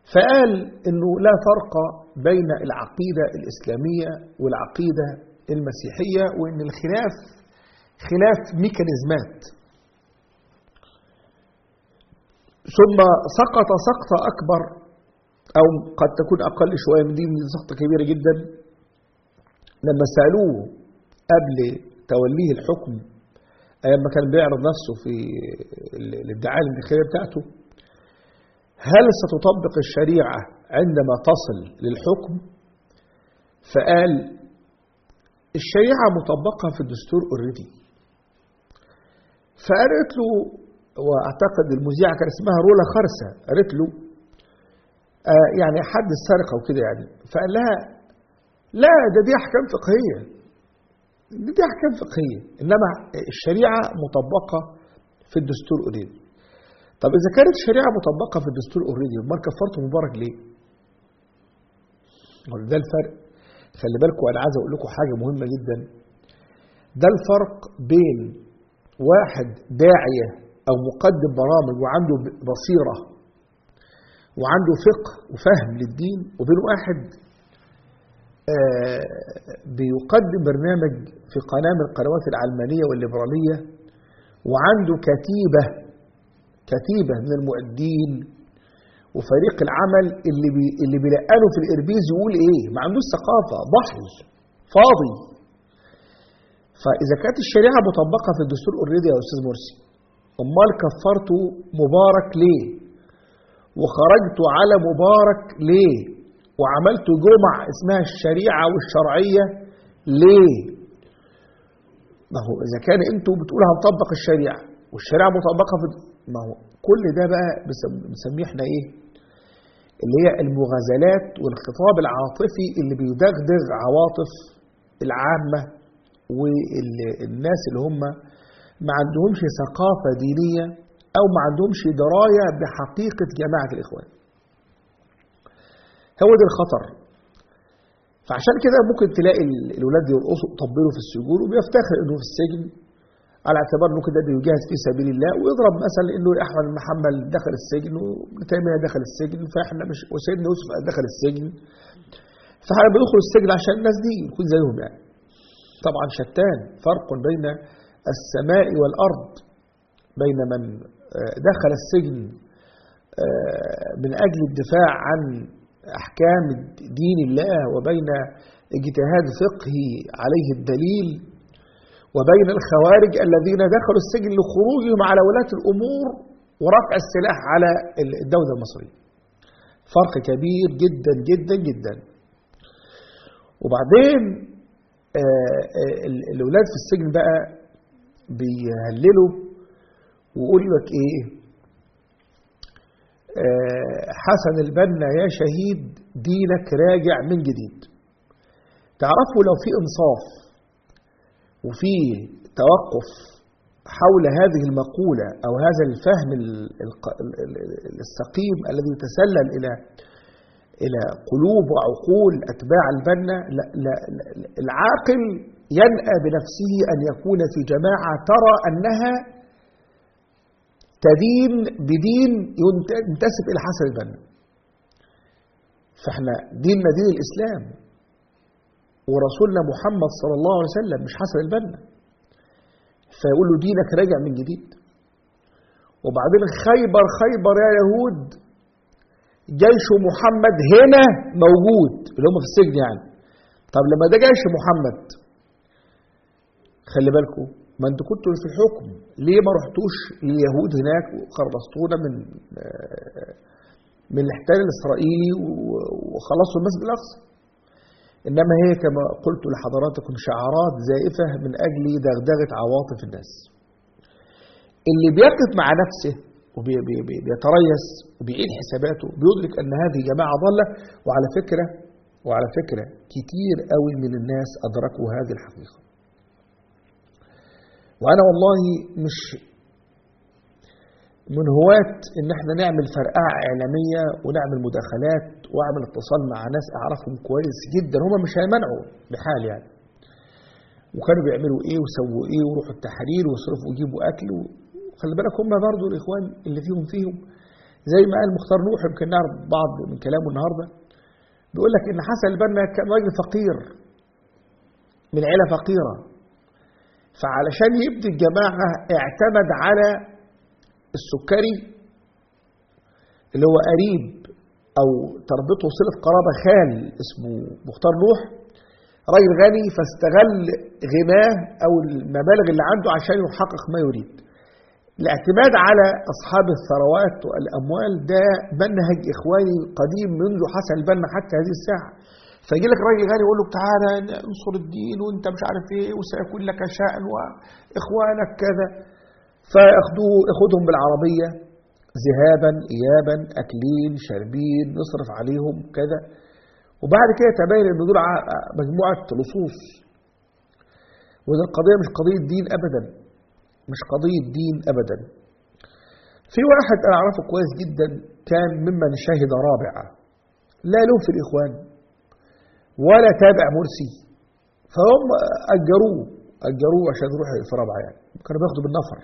فقال انه لا فرق بين العقيدة الإسلامية والعقيدة المسيحية وان الخلاف خلاف ميكانيزمات ثم سقط سقطة أكبر أو قد تكون أقل شوية من دي من سقطة كبيرة جدا لما سألوه قبل توليه الحكم أيام ما كان بيعرض نفسه في الادعاء الانتخابية بتاعته هل ستطبق الشريعة عندما تصل للحكم فقال الشريعة مطبقة في الدستور اوريدي فقالت له واعتقد المذيعة كان اسمها رولا خرسة قالت له آه يعني حد السرقة وكده يعني فقال لها لا ده دي أحكام فقهية دي, دي أحكام فقهية إنما الشريعة مطبقة في الدستور اوريدي طب إذا كانت الشريعة مطبقة في الدستور اوريدي امال كفرته مبارك ليه؟ ده الفرق خلي بالكم أنا عايز أقول لكم حاجة مهمة جدا ده الفرق بين واحد داعية أو مقدم برامج وعنده بصيرة وعنده فقه وفهم للدين وبين واحد بيقدم برنامج في قناة من القنوات العلمانية والليبرالية وعنده كتيبة كتيبة من المؤدين وفريق العمل اللي بي اللي بيلقنه في الإربيز يقول إيه ما عندوش ثقافة ضحل فاضي فإذا كانت الشريعة مطبقة في الدستور اوريدي يا أستاذ مرسي أمال كفرته مبارك ليه وخرجت على مبارك ليه وعملت جمع اسمها الشريعة والشرعية ليه ما هو إذا كان أنتوا بتقولوا هنطبق الشريعة والشريعة مطبقة في ما هو كل ده بقى بنسميه احنا ايه اللي هي المغازلات والخطاب العاطفي اللي بيدغدغ عواطف العامة والناس اللي هم ما عندهمش ثقافة دينية أو ما عندهمش دراية بحقيقة جماعة الإخوان هو ده الخطر فعشان كده ممكن تلاقي الولاد يرقصوا يطبلوا في السجون وبيفتخر انه في السجن على اعتبار انه كده بيجاهد في سبيل الله ويضرب مثلا انه احمد بن محمد دخل السجن وابن تيميه دخل السجن فاحنا مش وسيدنا يوسف دخل السجن فاحنا بندخل السجن عشان الناس دي نكون زيهم يعني طبعا شتان فرق بين السماء والارض بين من دخل السجن من اجل الدفاع عن احكام دين الله وبين اجتهاد فقهي عليه الدليل وبين الخوارج الذين دخلوا السجن لخروجهم على ولاة الأمور ورفع السلاح على الدولة المصرية فرق كبير جدا جدا جدا وبعدين الأولاد في السجن بقى بيهللوا ويقول لك ايه حسن البنا يا شهيد دينك راجع من جديد تعرفوا لو في انصاف وفي توقف حول هذه المقولة أو هذا الفهم السقيم الذي يتسلل إلى إلى قلوب وعقول أتباع البنا لا لا العاقل ينأى بنفسه أن يكون في جماعة ترى أنها تدين بدين ينتسب إلى حسن البنا فاحنا ديننا دين الإسلام ورسولنا محمد صلى الله عليه وسلم مش حسن البنا فيقول له دينك راجع من جديد وبعدين خيبر خيبر يا يهود جيش محمد هنا موجود اللي هم في السجن يعني طب لما ده جيش محمد خلي بالكم ما انتوا كنتوا في الحكم ليه ما رحتوش لليهود هناك وخلصتونا من من الاحتلال الاسرائيلي وخلصوا المسجد الاقصى إنما هي كما قلت لحضراتكم شعارات زائفة من أجل دغدغة عواطف الناس اللي بيقف مع نفسه وبيتريث وبيعيد حساباته بيدرك أن هذه جماعة ضالة وعلى فكرة وعلى فكرة كتير قوي من الناس أدركوا هذه الحقيقة وأنا والله مش من هواة ان احنا نعمل فرقعة اعلامية ونعمل مداخلات واعمل اتصال مع ناس اعرفهم كويس جدا هم مش هيمنعوا بحال يعني وكانوا بيعملوا ايه وسووا ايه وروحوا التحرير ويصرفوا ويجيبوا اكل وخلي بالك هم برضه الاخوان اللي فيهم فيهم زي ما قال مختار نوح يمكن نعرف بعض من كلامه النهارده بيقول لك ان حسن البنا كان راجل فقير من عيله فقيره فعلشان يبني الجماعه اعتمد على السكري اللي هو قريب او تربطه صله قرابه خال اسمه مختار نوح راجل غني فاستغل غناه او المبالغ اللي عنده عشان يحقق ما يريد الاعتماد على أصحاب الثروات والأموال ده منهج إخواني قديم منذ حسن البنا حتى هذه الساعة فيجي لك راجل غني يقول له تعالى انصر الدين وانت مش عارف ايه وسيكون لك شأن واخوانك كذا فياخدوه ياخدهم بالعربية ذهابا ايابا اكلين شاربين نصرف عليهم كذا وبعد كده تبين ان دول مجموعة لصوص وده القضية مش قضية دين ابدا مش قضية دين أبدا في واحد أنا أعرفه كويس جدا كان ممن شهد رابعة لا له في الإخوان ولا تابع مرسي فهم أجروه أجروه عشان يروح في رابعة يعني كانوا بياخدوا بالنفر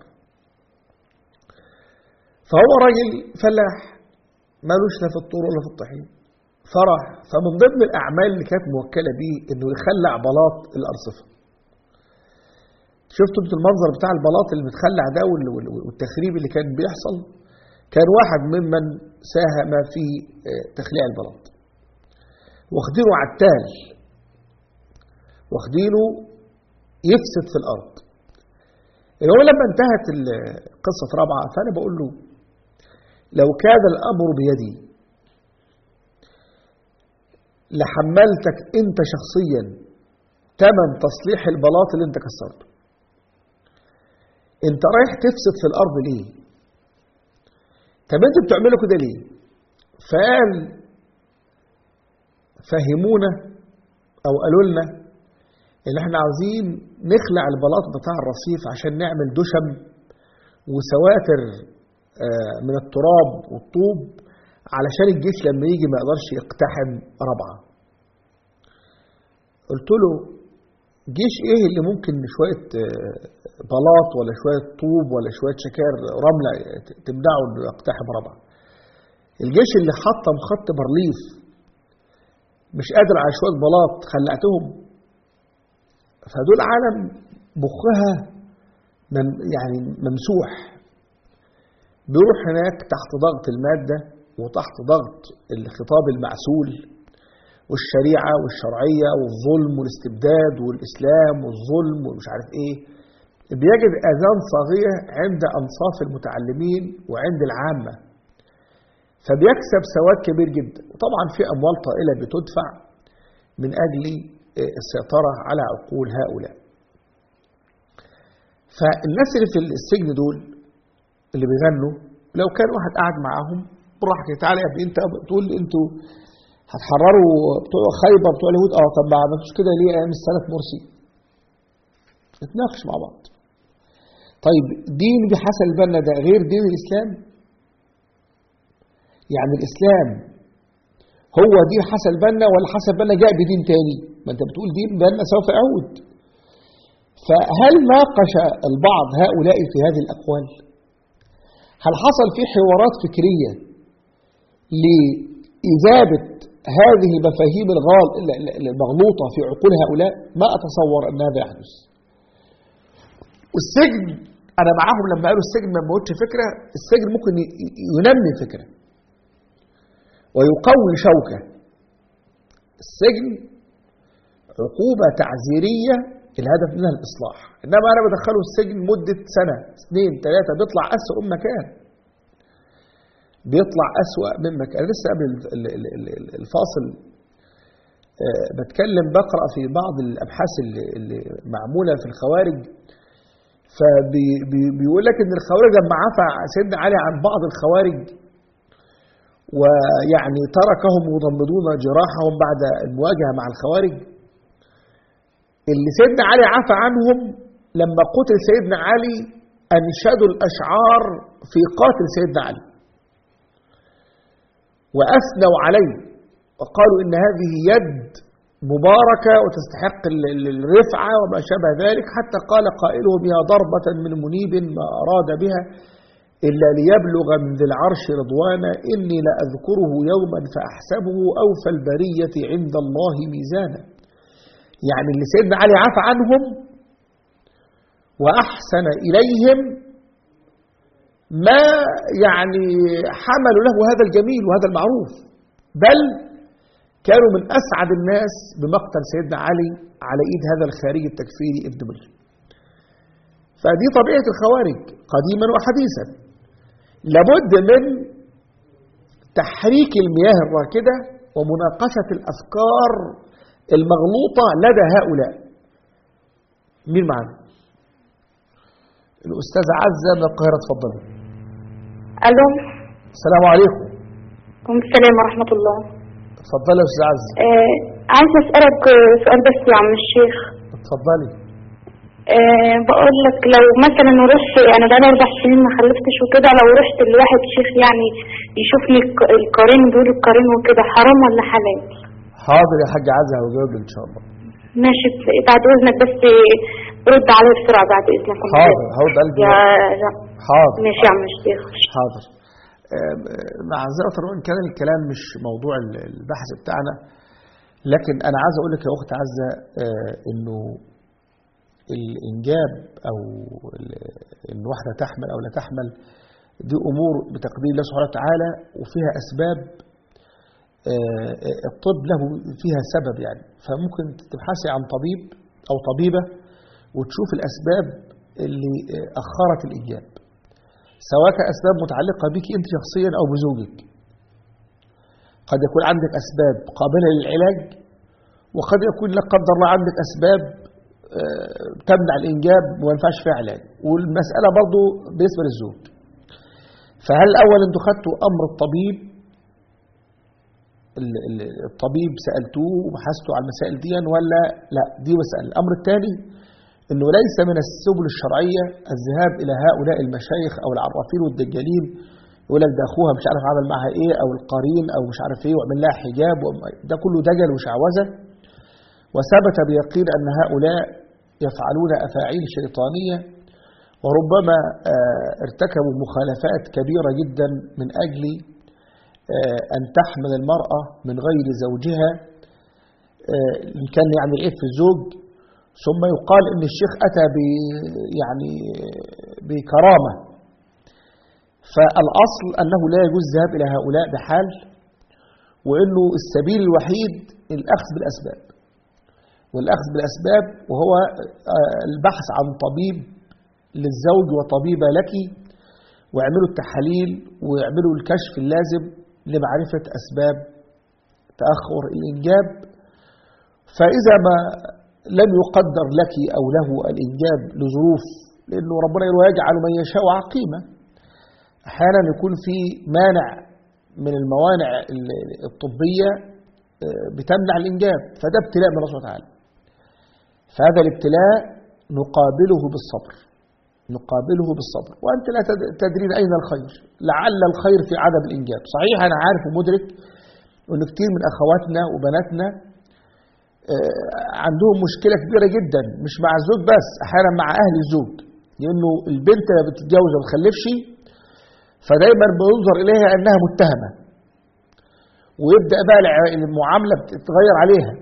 فهو راجل فلاح مالوش لا في الطور ولا في الطحين فرح فمن ضمن الأعمال اللي كانت موكلة بيه إنه يخلع بلاط الأرصفة شفتوا انتوا المنظر بتاع البلاط اللي متخلع ده والتخريب اللي كان بيحصل كان واحد ممن ساهم في تخليع البلاط واخدينه عتال واخدينه يفسد في الارض اللي هو لما انتهت القصه في رابعه فانا بقول له لو كان الامر بيدي لحملتك انت شخصيا ثمن تصليح البلاط اللي انت كسرته انت رايح تفسد في الارض ليه طب انتوا بتعملوا كده ليه فقال فهمونا او قالوا لنا ان احنا عاوزين نخلع البلاط بتاع الرصيف عشان نعمل دشم وسواتر من التراب والطوب علشان الجيش لما يجي ما يقدرش يقتحم ربعه قلت له جيش ايه اللي ممكن شويه بلاط ولا شويه طوب ولا شويه شكار رمله تمنعه انه يقتحم ربعه الجيش اللي حطم خط برليف مش قادر على شويه بلاط خلعتهم فدول عالم مخها من يعني ممسوح بيروح هناك تحت ضغط الماده وتحت ضغط الخطاب المعسول والشريعة والشرعية والظلم والاستبداد والإسلام والظلم ومش عارف إيه بيجد آذان صاغية عند أنصاف المتعلمين وعند العامة فبيكسب سواد كبير جدا وطبعا في أموال طائلة بتدفع من أجل السيطرة على عقول هؤلاء فالناس اللي في السجن دول اللي بيغنوا لو كان واحد قاعد معاهم براحتك تعالى يا ابني انت بتقول انتوا هتحرروا بتوع خيبر بتوع اليهود اه طب ما عملتوش كده ليه ايام السنه مرسي نتناقش مع بعض طيب دين بحسن البنا ده غير دين الاسلام يعني الاسلام هو دين حسن البنا ولا حسن البنا جاء بدين تاني ما انت بتقول دين بنا سوف يعود فهل ناقش البعض هؤلاء في هذه الاقوال هل حصل في حوارات فكريه لإذابة هذه المفاهيم الغال المغلوطة في عقول هؤلاء ما أتصور أن هذا يحدث والسجن أنا معاهم لما قالوا السجن ما موتش فكرة السجن ممكن ينمي فكرة ويقوي شوكة السجن عقوبة تعزيرية الهدف منها الإصلاح إنما أنا بدخله السجن مدة سنة اثنين ثلاثة بيطلع أسوأ مكان بيطلع أسوأ مما كان لسه قبل الفاصل بتكلم بقرأ في بعض الأبحاث اللي, اللي معمولة في الخوارج فبيقول لك إن الخوارج لما عفى سيدنا علي عن بعض الخوارج ويعني تركهم يضمدون جراحهم بعد المواجهة مع الخوارج اللي سيدنا علي عفى عنهم لما قتل سيدنا علي أنشدوا الأشعار في قاتل سيدنا علي وأثنوا عليه وقالوا إن هذه يد مباركة وتستحق الرفعة وما شابه ذلك حتى قال قائلهم يا ضربة من منيب ما أراد بها إلا ليبلغ من ذي العرش رضوانا إني لأذكره يوما فأحسبه أوفى البرية عند الله ميزانا يعني اللي سيدنا علي عفى عنهم وأحسن إليهم ما يعني حملوا له هذا الجميل وهذا المعروف بل كانوا من أسعد الناس بمقتل سيدنا علي على إيد هذا الخارجي التكفيري ابن ملهم فدي طبيعة الخوارج قديما وحديثا لابد من تحريك المياه الراكدة ومناقشة الأفكار المغلوطة لدى هؤلاء مين معنا الأستاذ عزة من القاهرة تفضل الو السلام عليكم عليكم السلام ورحمة الله تفضلي يا أستاذ عزة آه عايزة أسألك آه، سؤال بس يا عم الشيخ اتفضلي آه بقول لك لو مثلا رحت انا بقالي اربع سنين ما خلفتش وكده لو رحت لواحد شيخ يعني يشوفني الق- القرين بيقول القرين وكده حرام ولا حلال حاضر يا حاج عزة هجاوب إن شاء الله ماشي بعد اذنك بس رد عليا بسرعة بعد اذنك حاضر هرد قلبي يا يا حاضر ماشي يا عم الشيخ حاضر آم، آه، معذرة وإن كان الكلام مش موضوع ال- البحث بتاعنا لكن أنا عايز أقول لك يا أخت عزة آه، إنه الإنجاب أو ال- إن واحدة تحمل أو لا تحمل دي أمور بتقدير الله سبحانه وتعالى وفيها أسباب آه، آه، الطب له فيها سبب يعني فممكن تبحثي عن طبيب أو طبيبة وتشوف الأسباب اللي آه، أخرت الإنجاب سواء كأسباب متعلقة بك أنت شخصيا أو بزوجك قد يكون عندك أسباب قابلة للعلاج وقد يكون لا قدر الله عندك أسباب آه، تمنع الإنجاب وما ينفعش فيها علاج والمسألة برضو بالنسبة للزوج فهل الأول أنتوا خدتوا أمر الطبيب ال- ال- الطبيب سألتوه وبحثتوا على المسائل دي ولا لا دي مسألة الأمر الثاني أنه ليس من السبل الشرعية الذهاب إلى هؤلاء المشايخ أو العرافين والدجالين يقول لك ده أخوها مش عارف عمل معها إيه أو القرين أو مش عارف إيه وعمل لها حجاب وم- ده كله دجل وشعوذة وثبت بيقين أن هؤلاء يفعلون أفاعيل شيطانية وربما آه، ارتكبوا مخالفات كبيرة جدا من أجل آه، أن تحمل المرأة من غير زوجها آه، إن كان يعني العيب في الزوج ثم يقال ان الشيخ اتى ب يعني بكرامه فالاصل انه لا يجوز الذهاب الى هؤلاء بحال وانه السبيل الوحيد الاخذ بالاسباب والاخذ بالاسباب وهو آه، البحث عن طبيب للزوج وطبيبه لك واعملوا التحاليل واعملوا الكشف اللازم لمعرفه اسباب تاخر الانجاب فاذا ما لم يقدر لك أو له الإنجاب لظروف لأنه ربنا يقول ويجعل من يشاء عقيمة أحيانا يكون في مانع من الموانع ال- الطبية آه، بتمنع الإنجاب فده ابتلاء من الله سبحانه وتعالى فهذا الابتلاء نقابله بالصبر نقابله بالصبر وأنت لا تد- تدرين أين الخير لعل الخير في عدم الإنجاب صحيح أنا عارف ومدرك أن كتير من أخواتنا وبناتنا آه، عندهم مشكلة كبيرة جدا مش مع الزوج بس أحيانا مع أهل الزوج لأنه البنت لما بتتجوز وما بتخلفش فدايما بينظر إليها أنها متهمة ويبدأ بقى الع- المعاملة بتتغير عليها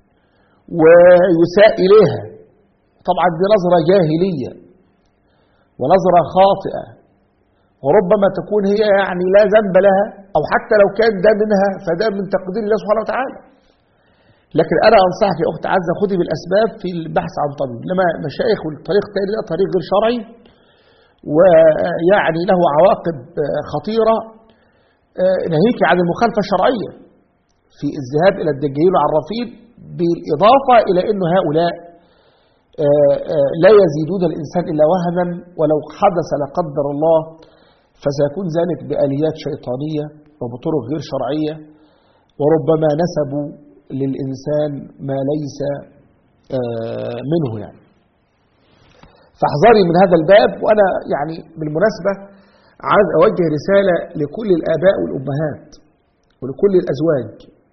ويساء إليها طبعا دي نظرة جاهلية ونظرة خاطئة وربما تكون هي يعني لا ذنب لها أو حتى لو كان ده منها فده من تقدير الله سبحانه وتعالى لكن انا انصحك يا اخت عزه خدي بالاسباب في البحث عن طبيب لما مشايخ والطريق الثاني ده طريق غير شرعي ويعني له عواقب آه، خطيره آه، ناهيك عن المخالفه الشرعيه في الذهاب الى الدجالين والعرافين بالاضافه الى انه هؤلاء آه، آه، لا يزيدون الانسان الا وهنا ولو حدث لا قدر الله فسيكون ذلك باليات شيطانيه وبطرق غير شرعيه وربما نسبوا للإنسان ما ليس آه، منه يعني فاحذري من هذا الباب وأنا يعني بالمناسبة عايز أوجه رسالة لكل الآباء والأمهات ولكل الأزواج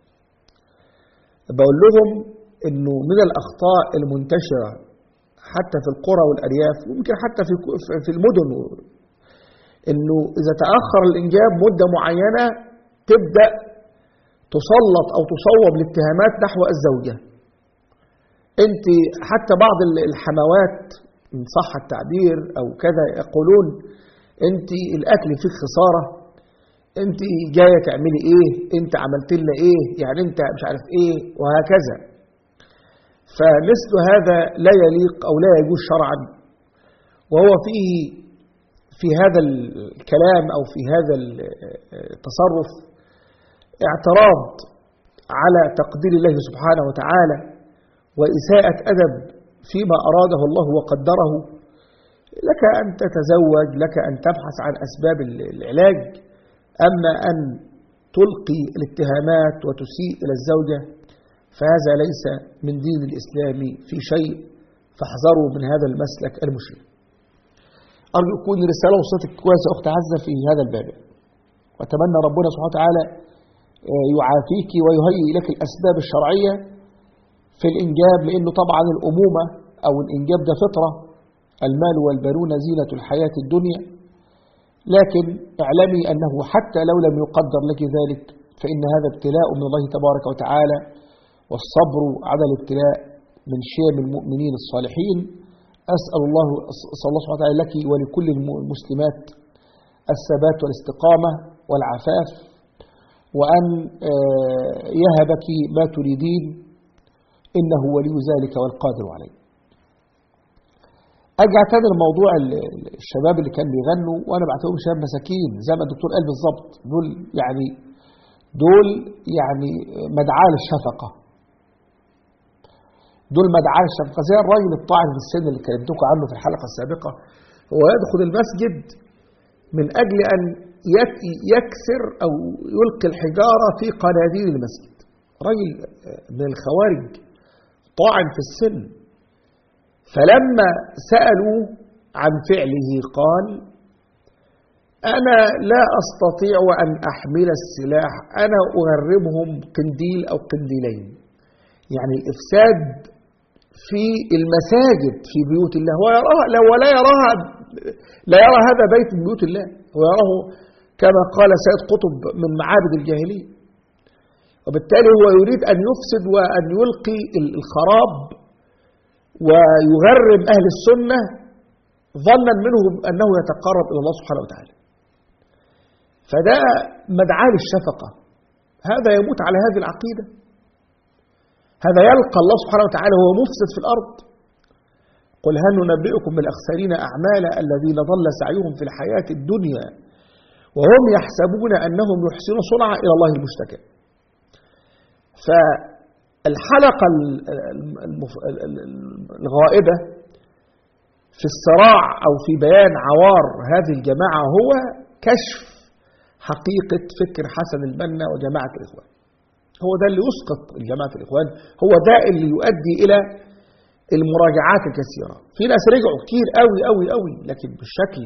بقول لهم إنه من الأخطاء المنتشرة حتى في القرى والأرياف ويمكن حتى في في المدن انه اذا تاخر الانجاب مده معينه تبدا تسلط او تصوب الاتهامات نحو الزوجه انت حتى بعض الحموات ان صح التعبير او كذا يقولون انت الاكل فيك خساره انت جايه تعملي ايه انت عملت لنا ايه يعني انت مش عارف ايه وهكذا فمثل هذا لا يليق او لا يجوز شرعا وهو فيه في هذا الكلام او في هذا التصرف اعتراض على تقدير الله سبحانه وتعالى واساءه ادب فيما اراده الله وقدره لك ان تتزوج لك ان تبحث عن اسباب العلاج اما ان تلقي الاتهامات وتسيء الى الزوجه فهذا ليس من دين الاسلام في شيء فاحذروا من هذا المسلك المشرك أرجو تكون رسالة وصلتك كويسة أخت عزة في هذا الباب وأتمنى ربنا سبحانه وتعالى يعافيك ويهيئ لك الأسباب الشرعية في الإنجاب لأنه طبعا الأمومة أو الإنجاب ده فطرة المال والبنون زينة الحياة الدنيا لكن اعلمي أنه حتى لو لم يقدر لك ذلك فإن هذا ابتلاء من الله تبارك وتعالى والصبر على الابتلاء من شيم المؤمنين الصالحين أسأل الله صلى الله سبحانه وتعالى لك ولكل المسلمات الثبات والاستقامة والعفاف وأن يهبك ما تريدين إنه ولي ذلك والقادر عليه أرجع تاني لموضوع الشباب اللي كان بيغنوا وأنا بعتبرهم شباب مساكين زي ما الدكتور قال بالظبط دول يعني دول يعني مدعاة للشفقة دول مدعاة الشفقة زي الراجل الطاعن في السن اللي كلمتكم عنه في الحلقة السابقة هو يدخل المسجد من أجل أن يكسر أو يلقي الحجارة في قناديل المسجد راجل من الخوارج طاعن في السن فلما سألوا عن فعله قال أنا لا أستطيع أن أحمل السلاح أنا أغرمهم قنديل أو قنديلين يعني الإفساد في المساجد في بيوت الله ويراها ولا يراها لا يرى هذا بيت من بيوت الله ويراه كما قال سيد قطب من معابد الجاهلية وبالتالي هو يريد أن يفسد وأن يلقي الخراب ويغرم أهل السنة ظنا منهم أنه يتقرب إلى الله سبحانه وتعالى فده مدعاة للشفقة هذا يموت على هذه العقيدة هذا يلقى الله سبحانه وتعالى وهو مفسد في الأرض قل هل ننبئكم بالأخسرين أعمالا الذين ضل سعيهم في الحياة الدنيا وهم يحسبون أنهم يحسنون صنعا إلى الله المشتكى فالحلقة الغائبة في الصراع أو في بيان عوار هذه الجماعة هو كشف حقيقة فكر حسن البنا وجماعة الإخوان هو ده اللي يسقط جماعة الإخوان هو ده اللي يؤدي إلى المراجعات الكثيرة في ناس رجعوا كتير قوي قوي قوي لكن بالشكل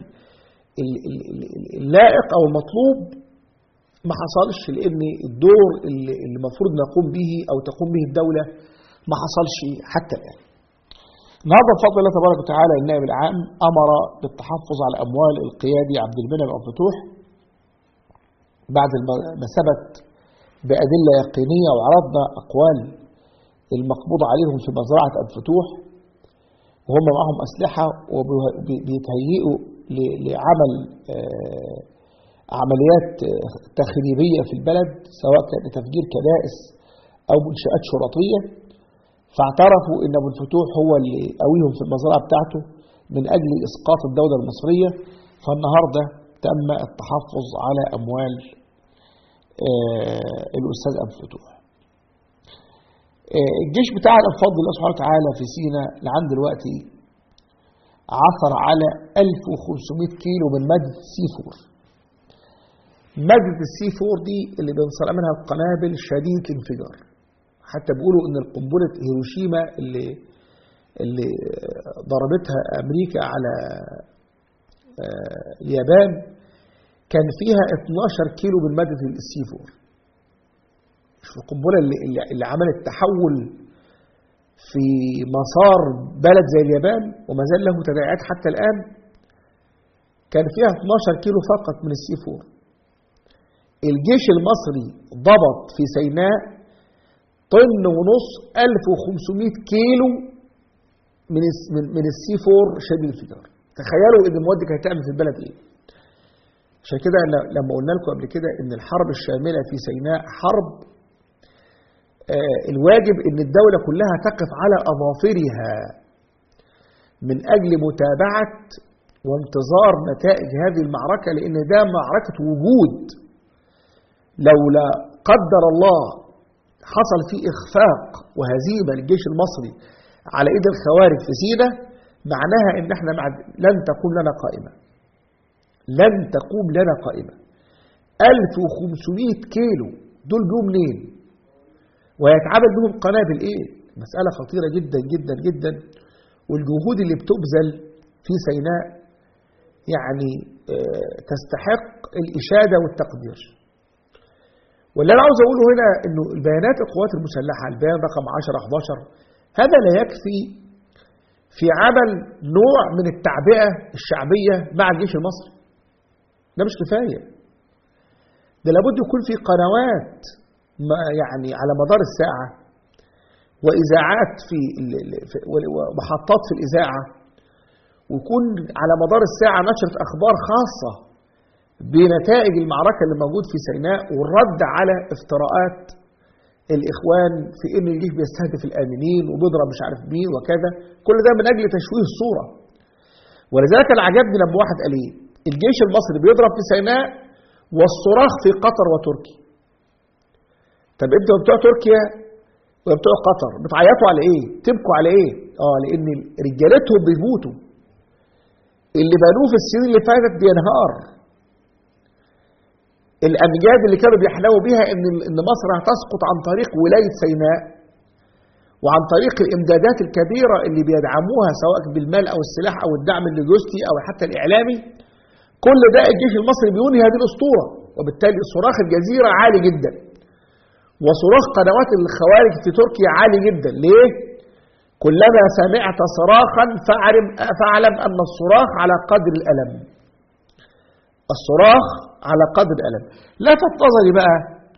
اللائق أو المطلوب ما حصلش لأن الدور اللي المفروض نقوم به أو تقوم به الدولة ما حصلش حتى الآن النهارده بفضل الله تبارك وتعالى النائب العام أمر بالتحفظ على أموال القيادي عبد المنعم أبو فتوح بعد ما ثبت بأدلة يقينية وعرضنا أقوال المقبوض عليهم في مزرعة أبو فتوح وهم معهم أسلحة وبيتهيئوا لعمل عمليات تخريبية في البلد سواء كان لتفجير كنائس أو منشآت شرطية فاعترفوا أن أبو الفتوح هو اللي قويهم في المزرعة بتاعته من أجل إسقاط الدولة المصرية فالنهاردة تم التحفظ على أموال الأستاذ أبو الفتوح الجيش بتاعنا بفضل الله سبحانه وتعالى في سينا لعند دلوقتي عثر على 1500 كيلو من مادة السي 4 مادة السي 4 دي اللي بينصنع منها القنابل شديدة الانفجار حتى بيقولوا ان القنبلة هيروشيما اللي اللي ضربتها امريكا على اليابان كان فيها 12 كيلو من مادة السي 4 القنبلة اللي, اللي عملت تحول في مسار بلد زي اليابان وما زال له تداعيات حتى الآن كان فيها 12 كيلو فقط من السي 4 الجيش المصري ضبط في سيناء طن ونص 1500 كيلو من الس- من من السي 4 شديد الانفجار تخيلوا ان المواد دي كانت هتعمل في البلد ايه عشان كده أنا لما قلنا لكم قبل كده ان الحرب الشامله في سيناء حرب آه، الواجب ان الدوله كلها تقف على اظافرها من اجل متابعه وانتظار نتائج هذه المعركه لان ده معركه وجود لولا قدر الله حصل فيه اخفاق وهزيمه للجيش المصري على ايد الخوارج في سينا معناها ان احنا مع لن تقوم لنا قائمه لن تقوم لنا قائمه 1500 كيلو دول جم منين ويتعامل بهم قنابل ايه مساله خطيره جدا جدا جدا والجهود اللي بتبذل في سيناء يعني آه، تستحق الاشاده والتقدير واللي انا عاوز اقوله هنا انه البيانات القوات المسلحه البيان رقم 10 11 هذا لا يكفي في عمل نوع من التعبئه الشعبيه مع الجيش المصري ده مش كفايه ده لابد يكون في قنوات ما- يعني على مدار الساعه واذاعات في ال- ال- في- ومحطات في الاذاعه ويكون على مدار الساعه نشره اخبار خاصه بنتائج المعركة اللي موجود في سيناء والرد على افتراءات الإخوان في إن الجيش بيستهدف الآمنين وبيضرب مش عارف مين وكذا كل ده من أجل تشويه الصورة ولذلك أنا عجبني لما واحد قال إيه الجيش المصري بيضرب في سيناء والصراخ في قطر وتركيا طب انتوا بتوع تركيا وبتوع قطر بتعيطوا على ايه تبكوا على ايه اه لان رجالتهم بيموتوا اللي بنوه في السنين اللي فاتت بينهار الامجاد اللي كانوا بيحلموا بيها ان ان مصر هتسقط عن طريق ولايه سيناء وعن طريق الامدادات الكبيره اللي بيدعموها سواء بالمال او السلاح او الدعم اللوجستي او حتى الاعلامي كل ده الجيش المصري بينهي هذه الاسطوره وبالتالي صراخ الجزيره عالي جدا وصراخ قنوات الخوارج في تركيا عالي جدا ليه كلما سمعت صراخا فاعلم فاعلم ان الصراخ على قدر الالم الصراخ على قدر الألم لفت نظري بقى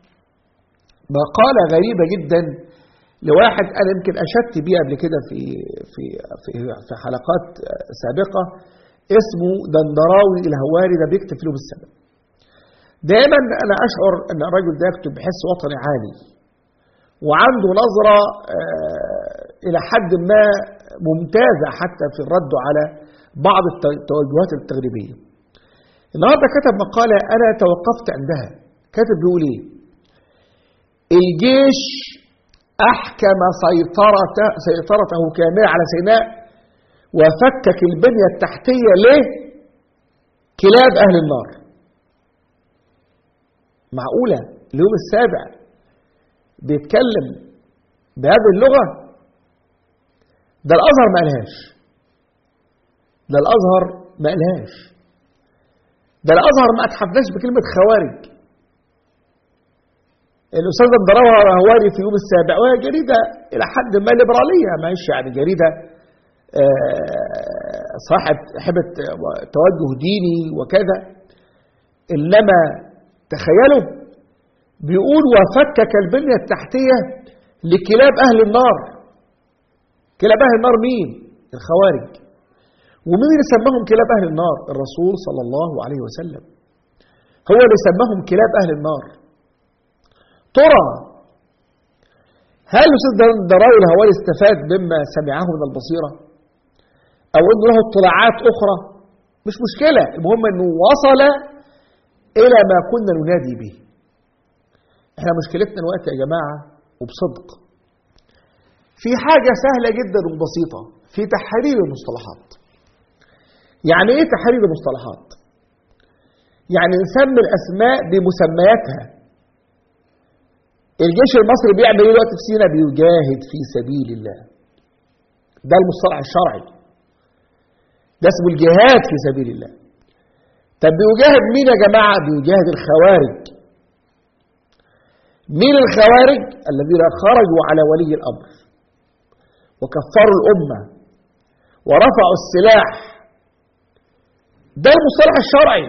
مقالة غريبة جدا لواحد أنا يمكن أشدت بيه قبل كده في في في في حلقات سابقة اسمه دندراوي الهواري ده بيكتب في يوم السبت. دايما أنا أشعر أن الرجل ده يكتب بحس وطني عالي وعنده نظرة آه، إلى حد ما ممتازة حتى في الرد على بعض التوجهات التغريبية. النهارده كتب مقالة أنا توقفت عندها كاتب بيقول إيه الجيش أحكم سيطرته, سيطرته كاملة على سيناء وفكك البنية التحتية ليه كلاب أهل النار معقولة اليوم السابع بيتكلم بهذه اللغة ده الأزهر ما قالهاش ده الأزهر ما قالهاش ده الازهر ما اتحدثش بكلمه خوارج الاستاذ الدراوي هواري في يوم السابع وهي جريده الى حد ما ليبراليه ماشي يعني جريده آه، صاحب حبة توجه ديني وكذا انما تخيلوا بيقول وفكك البنيه التحتيه لكلاب اهل النار كلاب اهل النار مين الخوارج ومين اللي سماهم كلاب أهل النار الرسول صلى الله عليه وسلم هو اللي سماهم كلاب أهل النار ترى هل الأستاذ دراوي الهواري استفاد مما سمعه من البصيرة أو أنه له اطلاعات أخرى مش مشكلة المهم أنه وصل إلى ما كنا ننادي به احنا مشكلتنا الوقت يا جماعة وبصدق في حاجة سهلة جدا وبسيطة في تحرير المصطلحات يعني ايه تحرير المصطلحات يعني نسمي الاسماء بمسمياتها الجيش المصري بيعمل ايه دلوقتي في سينا بيجاهد في سبيل الله ده المصطلح الشرعي ده اسمه الجهاد في سبيل الله طب بيجاهد مين يا جماعه بيجاهد الخوارج مين الخوارج الذين خرجوا على ولي الامر وكفروا الامه ورفعوا السلاح ده المصطلح الشرعي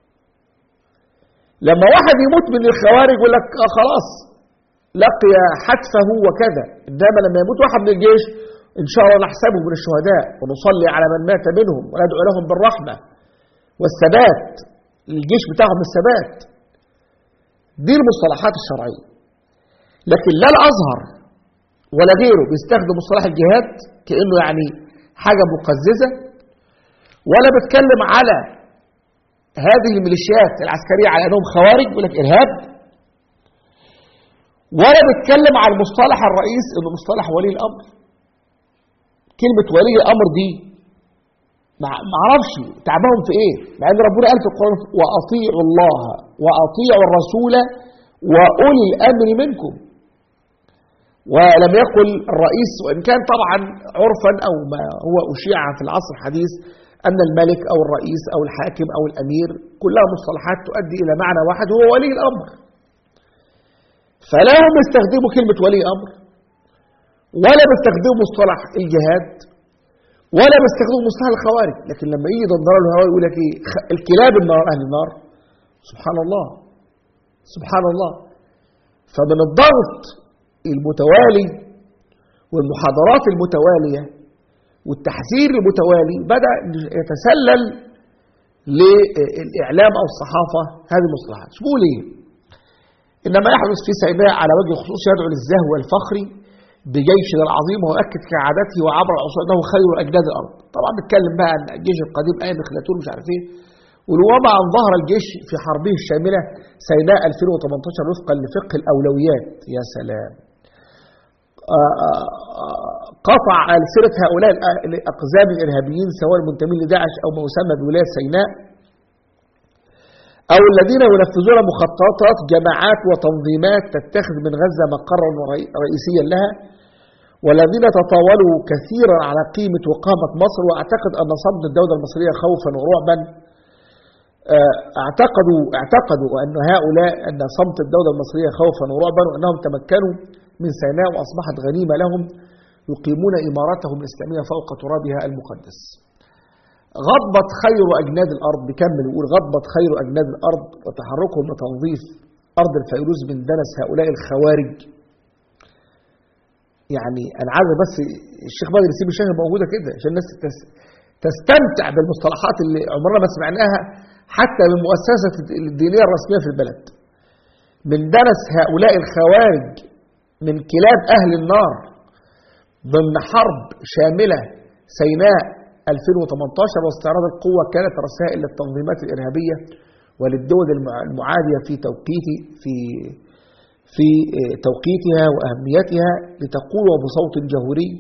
لما واحد يموت من الخوارج يقول لك آه خلاص لقي حتفه وكذا انما لما يموت واحد من الجيش ان شاء الله نحسبه من الشهداء ونصلي على من مات منهم وندعو لهم بالرحمه والثبات الجيش بتاعهم الثبات دي المصطلحات الشرعيه لكن لا الازهر ولا غيره بيستخدم مصطلح الجهاد كانه يعني حاجه مقززه ولا بيتكلم على هذه الميليشيات العسكريه على انهم خوارج يقول لك ارهاب ولا بيتكلم على المصطلح الرئيس انه مصطلح ولي الامر كلمه ولي الامر دي ما اعرفش تعبهم في ايه مع ان ربنا قال في القران واطيعوا الله واطيعوا الرسول واولي الامر منكم ولم يقل الرئيس وان كان طبعا عرفا او ما هو اشيع في العصر الحديث ان الملك او الرئيس او الحاكم او الامير كلها مصطلحات تؤدي الى معنى واحد هو ولي الامر فلا هم يستخدموا كلمه ولي امر ولا بيستخدموا مصطلح الجهاد ولا بيستخدموا مصطلح الخوارج لكن لما يجي ضرر الهوى يقول لك ايه الكلاب النار اهل النار سبحان الله سبحان الله فمن الضغط المتوالي والمحاضرات المتوالية والتحذير المتوالي بدأ يتسلل للإعلام أو الصحافة هذه المصطلحات شو بقول إيه إنما يحدث في سيناء على وجه الخصوص يدعو للزهو والفخر بجيشنا العظيم ويؤكد كعادته وعبر العصور انه خير اجناد الارض طبعا بيتكلم بقى عن الجيش القديم ايام خلاتون مش عارف ايه وما ان ظهر الجيش في حربه الشامله سيناء 2018 وفقا لفقه الاولويات يا سلام قطع ألسنة هؤلاء الأقزام الإرهابيين سواء المنتمين لداعش أو ما يسمى بولاية سيناء أو الذين ينفذون مخططات جماعات وتنظيمات تتخذ من غزة مقرا رئيسيا لها والذين تطاولوا كثيرا على قيمة وقامة مصر وأعتقد أن صمد الدولة المصرية خوفا ورعبا اعتقدوا اعتقدوا أن هؤلاء أن صمت الدولة المصرية خوفا ورعبا وأنهم تمكنوا من سيناء وأصبحت غنيمة لهم يقيمون إماراتهم الإسلامية فوق ترابها المقدس غضبت خير أجناد الأرض بكمل يقول غضبت خير أجناد الأرض وتحركهم لتنظيف أرض الفيروز من دنس هؤلاء الخوارج يعني أنا عايز بس الشيخ بدر يسيب الشيخ موجودة كده عشان الناس تستمتع بالمصطلحات اللي عمرنا ما سمعناها حتى من المؤسسة الدينية الرسمية في البلد من دنس هؤلاء الخوارج من كلاب أهل النار ضمن حرب شاملة سيناء 2018 واستعراض القوة كانت رسائل للتنظيمات الإرهابية وللدول المعادية في توقيت في في توقيتها وأهميتها لتقول بصوت جهوري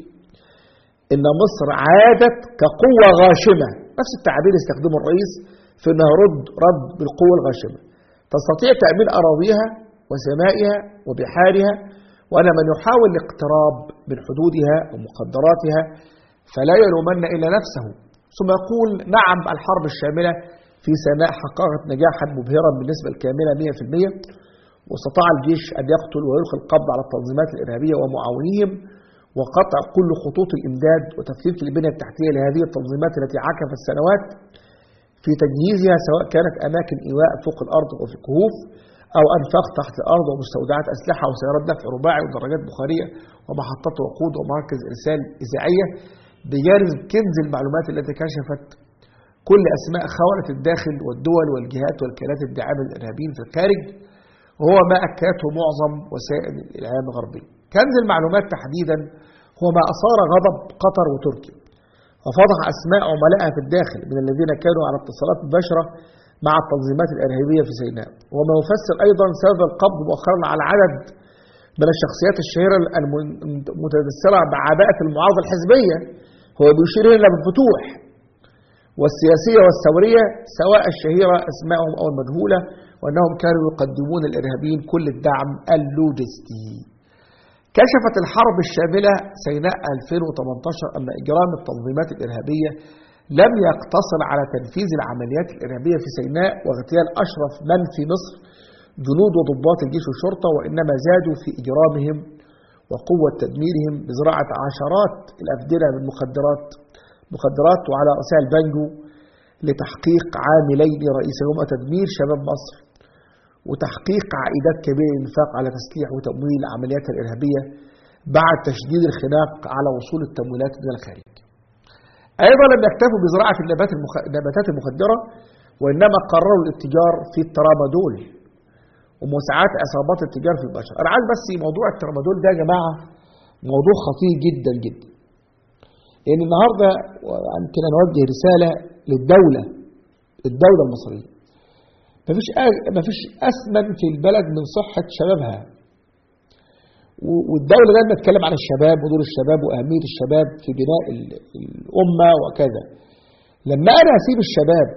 إن مصر عادت كقوة غاشمة نفس التعبير استخدمه الرئيس في أنها رد رد بالقوة الغاشمة تستطيع تأمين أراضيها وسمائها وبحارها وأن من يحاول الاقتراب من حدودها ومقدراتها فلا يلومن إلا نفسه ثم يقول نعم الحرب الشاملة في سيناء حققت نجاحا مبهرا بالنسبة الكاملة 100% واستطاع الجيش أن يقتل ويلقي القبض على التنظيمات الإرهابية ومعاونيهم وقطع كل خطوط الإمداد وتفكيك البنية التحتية لهذه التنظيمات التي عكفت سنوات في تجهيزها سواء كانت أماكن إيواء فوق الأرض وفي الكهوف أو أنفاق تحت الأرض ومستودعات أسلحة وسيارات دفع رباعي ودراجات بخارية ومحطات وقود ومراكز إرسال إذاعية بجانب كنز المعلومات التي كشفت كل أسماء خونة الداخل والدول والجهات والكيانات الداعمة للإرهابيين في الخارج وهو ما أكدته معظم وسائل الإعلام الغربية كنز المعلومات تحديدا هو ما أثار غضب قطر وتركيا وفضح أسماء عملائها في الداخل من الذين كانوا على اتصالات مباشرة مع التنظيمات الإرهابية في سيناء وما يفسر أيضا سبب القبض مؤخرا على عدد من الشخصيات الشهيرة المتدثرة بعباءة المعارضة الحزبية هو بيشير هنا بالفتوح والسياسية والثورية سواء الشهيرة أسمائهم أو المجهولة وأنهم كانوا يقدمون الإرهابيين كل الدعم اللوجستي كشفت الحرب الشاملة سيناء 2018 أن إجرام التنظيمات الإرهابية لم يقتصر على تنفيذ العمليات الإرهابية في سيناء واغتيال أشرف من في مصر جنود وضباط الجيش والشرطة وإنما زادوا في إجرامهم وقوة تدميرهم بزراعة عشرات الأفدنة من مخدرات مخدرات وعلى رأسها البانجو لتحقيق عاملين رئيسهما تدمير شباب مصر وتحقيق عائدات كبيرة للإنفاق على تسليح وتمويل العمليات الإرهابية بعد تشديد الخناق على وصول التمويلات من الخارج أيضا لم يكتفوا بزراعة النبات المخ... النباتات المخدرة وإنما قرروا الاتجار في الترامادول ومساعدة عصابات التجار في البشر أنا عايز بس موضوع الترامادول ده يا جماعة موضوع خطير جدا جدا لأن النهاردة يمكن نوجه رسالة للدولة الدولة المصرية مفيش مفيش أثمن في البلد من صحة شبابها والدولة دايما تتكلم عن الشباب ودور الشباب وأهمية الشباب في بناء الأمة وكذا لما أنا أسيب الشباب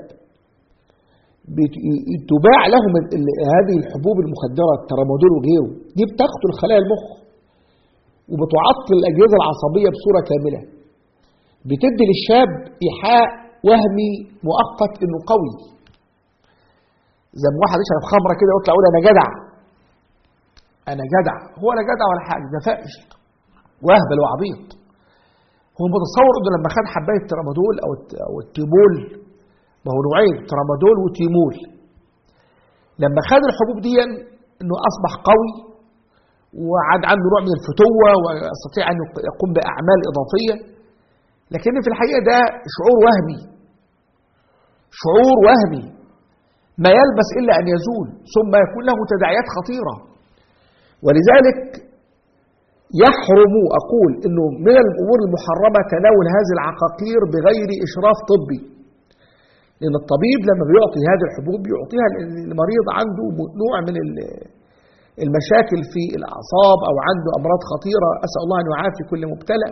تباع لهم هذه الحبوب المخدرة الترامادول وغيره دي بتقتل خلايا المخ وبتعطل الأجهزة العصبية بصورة كاملة بتدي للشاب إيحاء وهمي مؤقت إنه قوي زي ما واحد يشرب خمرة كده ويطلع يقول أنا جدع أنا جدع هو لا جدع ولا حاجة ده فائش وهبل وعبيط هو متصور إنه لما خد حباية ترامادول أو أو التيمول ما هو نوعين ترامادول وتيمول لما خد الحبوب دي إنه أصبح قوي وعاد عنده نوع من الفتوة ويستطيع أن يقوم بأعمال إضافية لكن في الحقيقة ده شعور وهمي شعور وهمي ما يلبس إلا أن يزول ثم يكون له تداعيات خطيرة ولذلك يحرم أقول أنه من الأمور المحرمة تناول هذه العقاقير بغير إشراف طبي لأن الطبيب لما بيعطي هذه الحبوب يعطيها المريض عنده نوع من المشاكل في الأعصاب أو عنده أمراض خطيرة أسأل الله أن يعافي كل مبتلى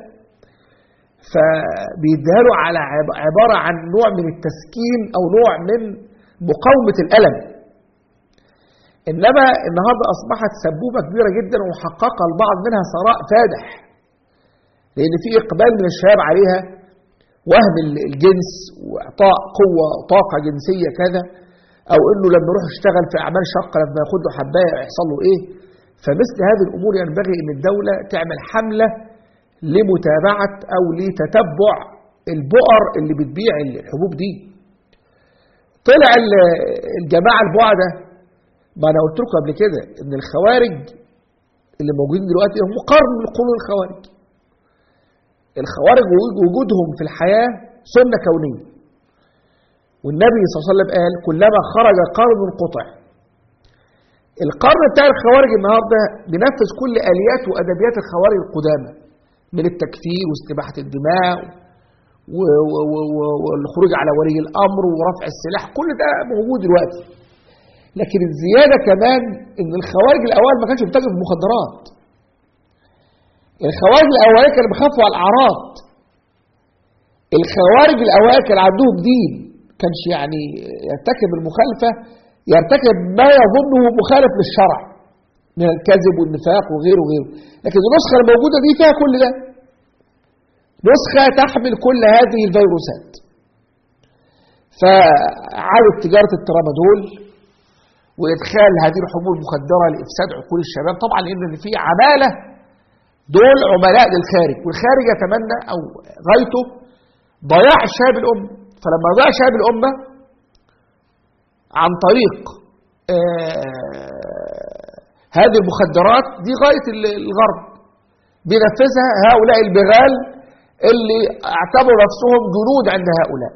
فبيديها على عبارة عن نوع من التسكين أو نوع من مقاومة الألم إنما النهاردة أصبحت سبوبة كبيرة جدا وحققها البعض منها ثراء فادح لأن في إقبال من الشباب عليها وهم الجنس وإعطاء قوة طاقة جنسية كذا أو إنه لما يروح يشتغل في أعمال شقة لما ياخد له حباية يحصل له إيه فمثل هذه الأمور ينبغي أن الدولة تعمل حملة لمتابعة أو لتتبع البؤر اللي بتبيع الحبوب دي طلع الجماعة البعدة ما أنا قلت لكم قبل كده إن الخوارج اللي موجودين دلوقتي هم قرن من قرون الخوارج الخوارج وجودهم في الحياة سنة كونية والنبي صلى الله عليه وسلم قال كلما خرج قرن قطع القرن بتاع الخوارج النهارده بينفذ كل اليات وادبيات الخوارج القدامى من التكفير واستباحه الدماء والخروج على ولي الامر ورفع السلاح كل ده موجود دلوقتي لكن الزياده كمان ان الخوارج الاوائل ما كانش بيتاجر في المخدرات الخوارج الاوائل كانوا بيخافوا على الاعراض الخوارج الاوائل كان عندهم دين كانش يعني يرتكب المخالفه يرتكب ما يظنه مخالف للشرع من الكذب والنفاق وغيره وغيره لكن النسخة الموجودة دي فيها كل ده نسخة تحمل كل هذه الفيروسات فعادت تجارة الترامادول وإدخال هذه الحبوب المخدرة لإفساد عقول الشباب طبعا لأن في عمالة دول عملاء للخارج والخارج يتمنى أو غايته ضياع شباب الأمة فلما ضيع شباب الأمة عن طريق هذه المخدرات دي غاية الغرب بينفذها هؤلاء البغال اللي اعتبروا نفسهم جنود عند هؤلاء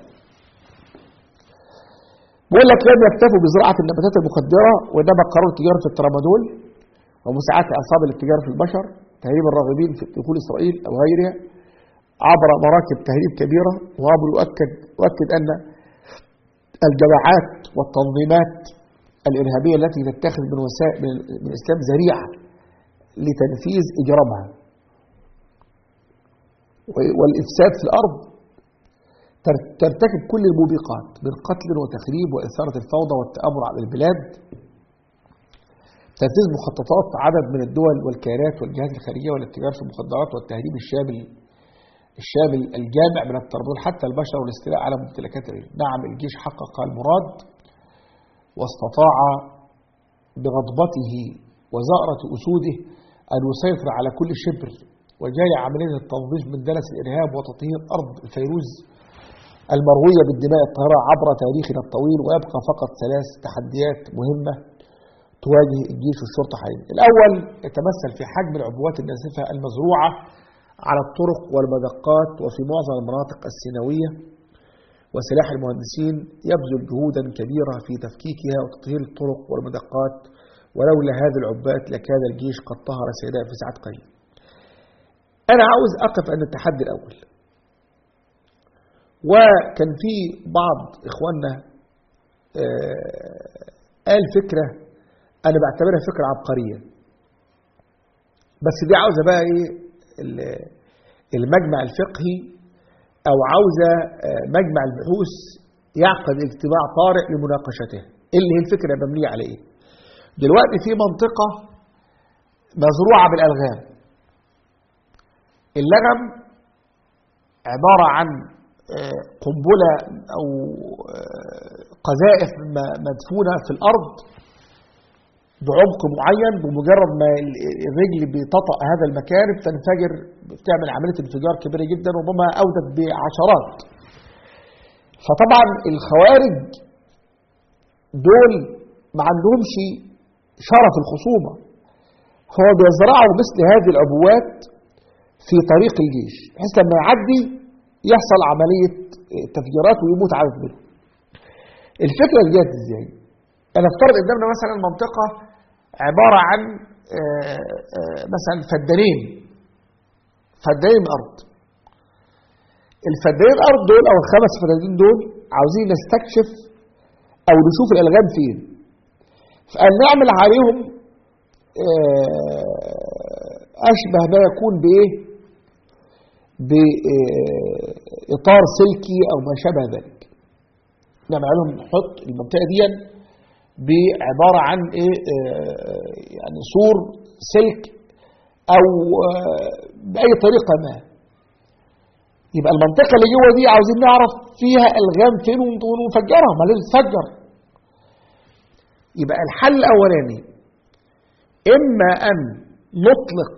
بقول لك لم يكتفوا بزراعة النباتات المخدرة وإنما قرروا تجارة الترامادول ومساعدة أعصاب الاتجار في البشر تهريب الراغبين في دخول إسرائيل أو غيرها عبر مراكب تهريب كبيرة وأبو يؤكد يؤكد أن الجماعات والتنظيمات الإرهابية التي تتخذ من وسائل من الإسلام ذريعة لتنفيذ إجرامها والإفساد في الأرض ترتكب كل الموبقات من قتل وتخريب وإثارة الفوضى والتآمر على البلاد تنفيذ مخططات عدد من الدول والكيانات والجهات الخارجية والاتجار في المخدرات والتهريب الشامل الشامل الجامع من التربيط حتى البشر والاستيلاء على ممتلكات نعم الجيش حقق المراد واستطاع بغضبته وزأرة أسوده أن يسيطر على كل شبر وجاي عملية التنظيف من دنس الإرهاب وتطهير أرض الفيروز المروية بالدماء الطاهرة عبر تاريخنا الطويل ويبقى فقط ثلاث تحديات مهمة تواجه الجيش والشرطة حاليا الأول يتمثل في حجم العبوات الناسفة المزروعة على الطرق والمدقات وفي معظم المناطق السيناوية وسلاح المهندسين يبذل جهودا كبيرة في تفكيكها وتطهير الطرق والمدقات ولولا هذه العبات لكان الجيش قد طهر سيناء في ساعات قليلة أنا عاوز أقف عند التحدي الأول وكان في بعض إخواننا آه قال فكرة أنا بعتبرها فكرة عبقرية بس دي عاوزة بقى إيه المجمع الفقهي أو عاوزة آه مجمع البحوث يعقد اجتماع طارئ لمناقشتها اللي هي الفكرة مبنية على إيه دلوقتي في منطقة مزروعة بالألغام اللغم عبارة عن قنبلة أو قذائف مدفونة في الأرض بعمق معين بمجرد ما الرجل بتطأ هذا المكان بتنفجر بتعمل عملية انفجار كبيرة جدا ربما أودت بعشرات فطبعا الخوارج دول ما عندهمش شرف الخصومة هو بيزرعوا مثل هذه العبوات في طريق الجيش بحيث لما يعدي يحصل عملية تفجيرات ويموت عدد منهم الفكرة جت ازاي انا افترض قدامنا مثلا منطقة عبارة عن مثلا فدانين فدانين الارض الفدانين الارض دول او الخمس فدانين دول عاوزين نستكشف او نشوف الالغام فين فقال نعمل عليهم اشبه ما يكون بايه بإطار سلكي أو ما شابه ذلك نعمل عليهم نحط المنطقة دي بعبارة عن إيه يعني سور سلك أو بأي طريقة ما يبقى المنطقة اللي جوه دي عاوزين نعرف فيها ألغام فين ونفجرها ما لازم تفجر يبقى الحل الأولاني إما أن نطلق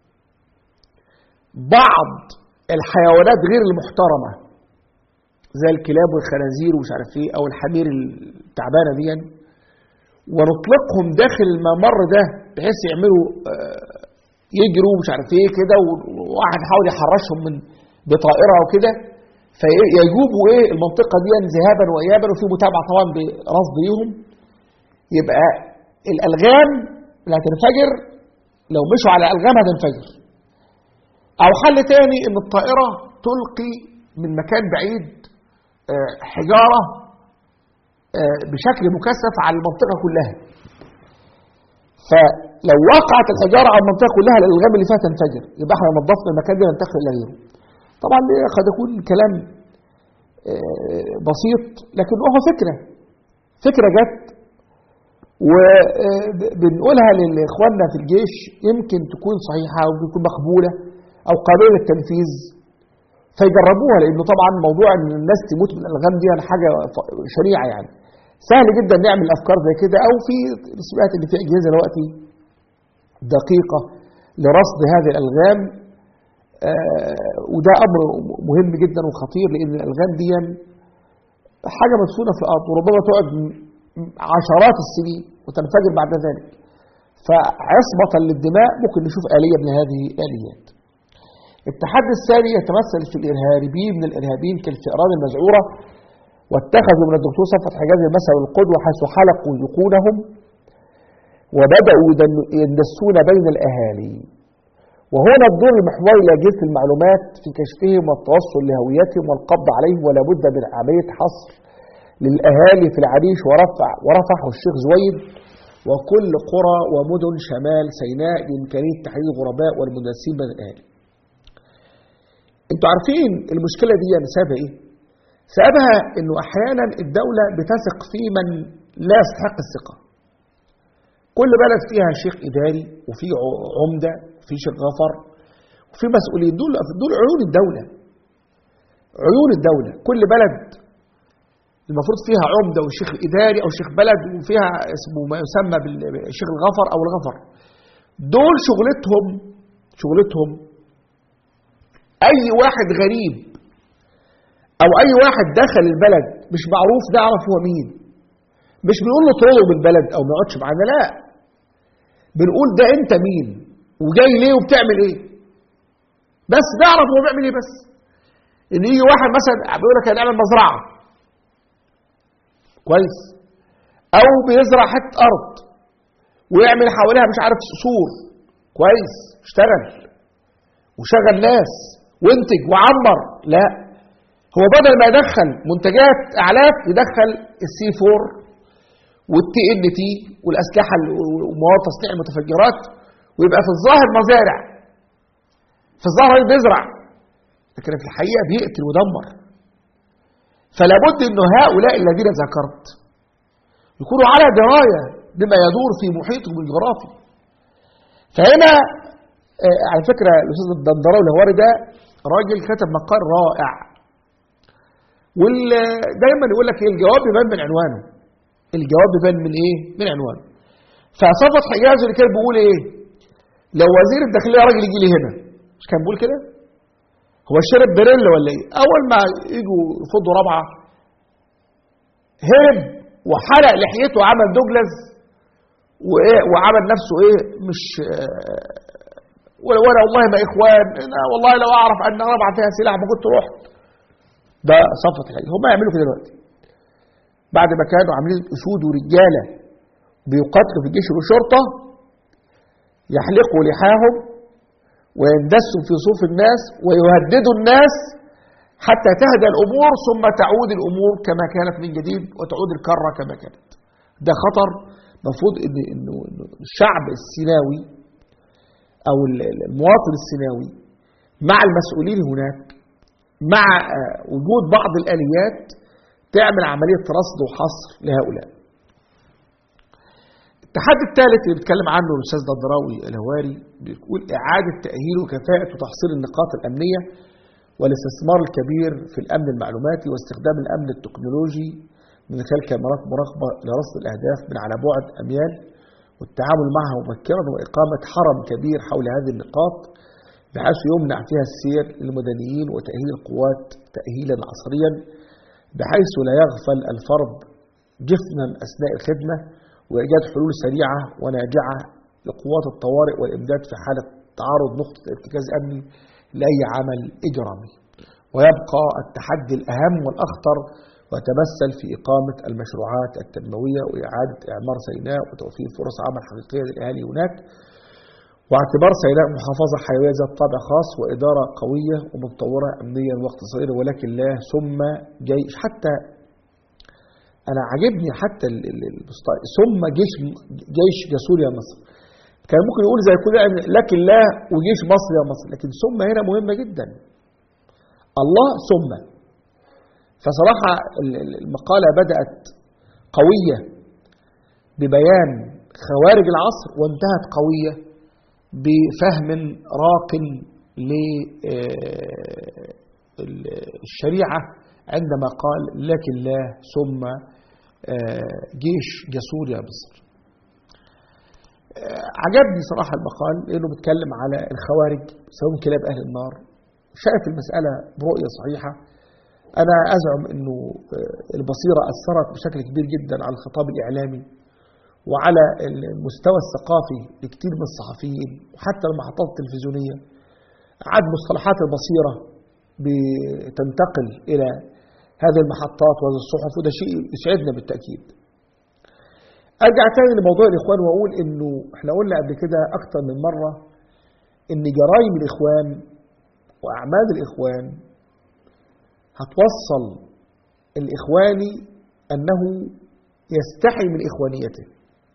بعض الحيوانات غير المحترمة زي الكلاب والخنازير ومش عارف ايه او الحمير التعبانة دي ونطلقهم داخل الممر ده بحيث يعملوا يجروا مش عارف ايه كده وواحد يحاول يحرشهم من بطائرة وكده فيجوبوا ايه المنطقة دي ذهابا وايابا وفي متابعة طبعا برصد ليهم يبقى الالغام اللي هتنفجر لو مشوا على الغام هتنفجر او حل تاني ان الطائرة تلقي من مكان بعيد حجارة بشكل مكثف على المنطقة كلها فلو وقعت الحجارة على المنطقة كلها الالغام اللي فيها تنفجر يبقى احنا نظفنا المكان ده ننتقل الى غيره طبعا قد يكون كلام بسيط لكن هو فكرة فكرة جت وبنقولها لاخواننا في الجيش يمكن تكون صحيحة او تكون مقبولة او قابله للتنفيذ فيجربوها لانه طبعا موضوع ان الناس تموت من الالغام دي حاجه شريعه يعني سهل جدا نعمل افكار زي كده او في سمعت ان في اجهزه دلوقتي دقيقه لرصد هذه الالغام آه وده امر مهم جدا وخطير لان الالغام دي حاجه مدفونه في الارض وربما تقعد عشرات السنين وتنفجر بعد ذلك فعصمة للدماء ممكن نشوف آلية من هذه الآليات التحدي الثاني يتمثل في الإرهابيين من الإرهابيين كالفئران المزعورة واتخذوا من الدكتور صفوت حجاز المثل والقدوة حيث حلقوا ذقونهم وبدأوا يندسون بين الأهالي وهنا الدور المحوري لأجهزة المعلومات في كشفهم والتوصل لهويتهم والقبض عليهم ولا بد من عملية حصر للأهالي في العريش ورفع ورفح والشيخ زويد وكل قرى ومدن شمال سيناء بإمكانية تحديد الغرباء والمدرسين بين الأهالي انتوا عارفين المشكلة دي سببها ايه سببها انه احيانا الدولة بتثق في من لا يستحق الثقة كل بلد فيها شيخ اداري وفي عمدة وفي شيخ غفر وفي مسؤولين دول دول عيون الدولة عيون الدولة كل بلد المفروض فيها عمدة وشيخ إداري أو شيخ بلد وفيها اسمه ما يسمى بالشيخ الغفر أو الغفر دول شغلتهم شغلتهم أي واحد غريب او اي واحد دخل البلد مش معروف نعرف هو مين مش بنقول له طرده من البلد او ما يقعدش معانا لا بنقول ده انت مين وجاي ليه وبتعمل ايه بس نعرف هو بيعمل ايه بس ان يجي واحد مثلا بيقول لك هنعمل مزرعه كويس او بيزرع حته ارض ويعمل حواليها مش عارف سور كويس اشتغل وشغل ناس وانتج وعمر لا هو بدل ما يدخل منتجات اعلاف يدخل السي 4 والتي ان تي والاسلحه ومواد تصنيع المتفجرات ويبقى في الظاهر مزارع في الظاهر بيزرع لكن في الحقيقه بيقتل ويدمر فلا بد ان هؤلاء الذين ذكرت يكونوا على درايه بما يدور في محيطهم الجغرافي فهنا آه على فكره الاستاذ الدندراوي الهواري ده راجل كتب مقال رائع ودايما يقول لك ايه الجواب يبان من عنوانه الجواب يبان من ايه من عنوانه فصفت حجاز اللي كان بيقول ايه لو وزير الداخليه راجل يجي لي هنا مش كان بيقول كده هو شرب بريل ولا ايه اول ما يجوا يفضوا رابعه هرب وحلق لحيته وعمل دوجلاس وايه وعمل نفسه ايه مش ولا ولا والله ما اخوان انا والله لو اعرف ان رابعه فيها سلاح ما كنت رحت ده صفت الحاجه هم يعملوا كده دلوقتي بعد ما كانوا عاملين اسود ورجاله بيقاتلوا في الجيش والشرطه يحلقوا لحاهم ويندسوا في صوف الناس ويهددوا الناس حتى تهدى الامور ثم تعود الامور كما كانت من جديد وتعود الكره كما كانت ده خطر المفروض ان انه الشعب السيناوي او المواطن السيناوي مع المسؤولين هناك مع وجود بعض الاليات تعمل عمليه رصد وحصر لهؤلاء التحدي الثالث اللي بيتكلم عنه الاستاذ دندراوي الهواري بيقول اعاده تاهيل وكفاءه وتحصيل النقاط الامنيه والاستثمار الكبير في الامن المعلوماتي واستخدام الامن التكنولوجي من خلال كاميرات مراقبه لرصد الاهداف من على بعد اميال والتعامل معها مبكرا واقامه حرم كبير حول هذه النقاط بحيث يمنع فيها السير للمدنيين وتاهيل القوات تاهيلا عصريا بحيث لا يغفل الفرد جفنا اثناء الخدمه وإيجاد حلول سريعة وناجعة لقوات الطوارئ والإمداد في حالة تعرض نقطة ارتكاز أمني لأي عمل إجرامي ويبقى التحدي الأهم والأخطر ويتمثل في إقامة المشروعات التنموية وإعادة إعمار سيناء وتوفير فرص عمل حقيقية للأهالي هناك واعتبار سيناء محافظة حيوية ذات طابع خاص وإدارة قوية ومتطورة أمنيا واقتصاديا ولكن لا ثم جيش حتى انا عاجبني حتى ثم جيش جيش جسور يا مصر كان ممكن يقول زي كده لكن لا وجيش مصر يا مصر لكن ثم هنا مهمه جدا الله ثم فصراحه المقاله بدات قويه ببيان خوارج العصر وانتهت قويه بفهم راق للشريعه عندما قال لكن لا ثم جيش جسور يا مصر عجبني صراحة المقال لأنه بيتكلم على الخوارج سواء كلاب أهل النار شايف المسألة برؤية صحيحة أنا أزعم أنه البصيرة أثرت بشكل كبير جدا على الخطاب الإعلامي وعلى المستوى الثقافي لكثير من الصحفيين وحتى المحطات التلفزيونية عاد مصطلحات البصيرة بتنتقل إلى هذه المحطات وهذه الصحف وده شيء يسعدنا بالتأكيد أرجع تاني لموضوع الإخوان وأقول إنه إحنا قلنا قبل كده أكتر من مرة إن جرائم الإخوان وأعمال الإخوان هتوصل الإخواني أنه يستحي من إخوانيته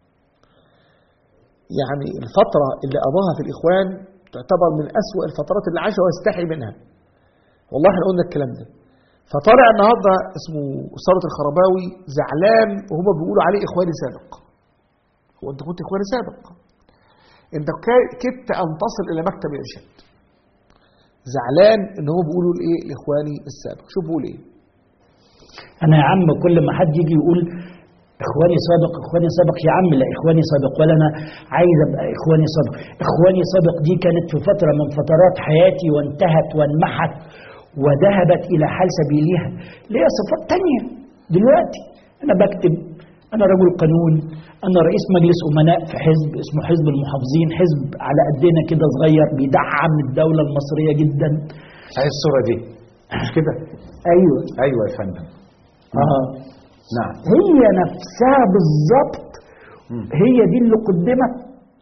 يعني الفترة اللي قضاها في الإخوان تعتبر من أسوأ الفترات اللي عاشها ويستحي منها والله احنا قلنا الكلام ده فطالع النهارده اسمه ثروة الخرباوي زعلان وهم بيقولوا عليه اخواني سابق هو انت كنت اخواني سابق انت كدت ان تصل الى مكتب الارشاد زعلان ان هو بيقولوا الايه الاخواني السابق شوف بيقول ايه انا يا عم كل ما حد يجي يقول اخواني سابق اخواني سابق يا عم لا اخواني سابق ولا انا عايز ابقى اخواني سابق اخواني سابق دي كانت في فتره من فترات حياتي وانتهت وانمحت وذهبت إلى حال سبيلها ليها صفات تانية دلوقتي أنا بكتب أنا رجل قانون أنا رئيس مجلس أمناء في حزب اسمه حزب المحافظين حزب على قدنا كده صغير بيدعم الدولة المصرية جدا هاي الصورة دي مش كده أيوه أيوة يا فندم آه. نعم هي نفسها بالظبط هي دي اللي قدمت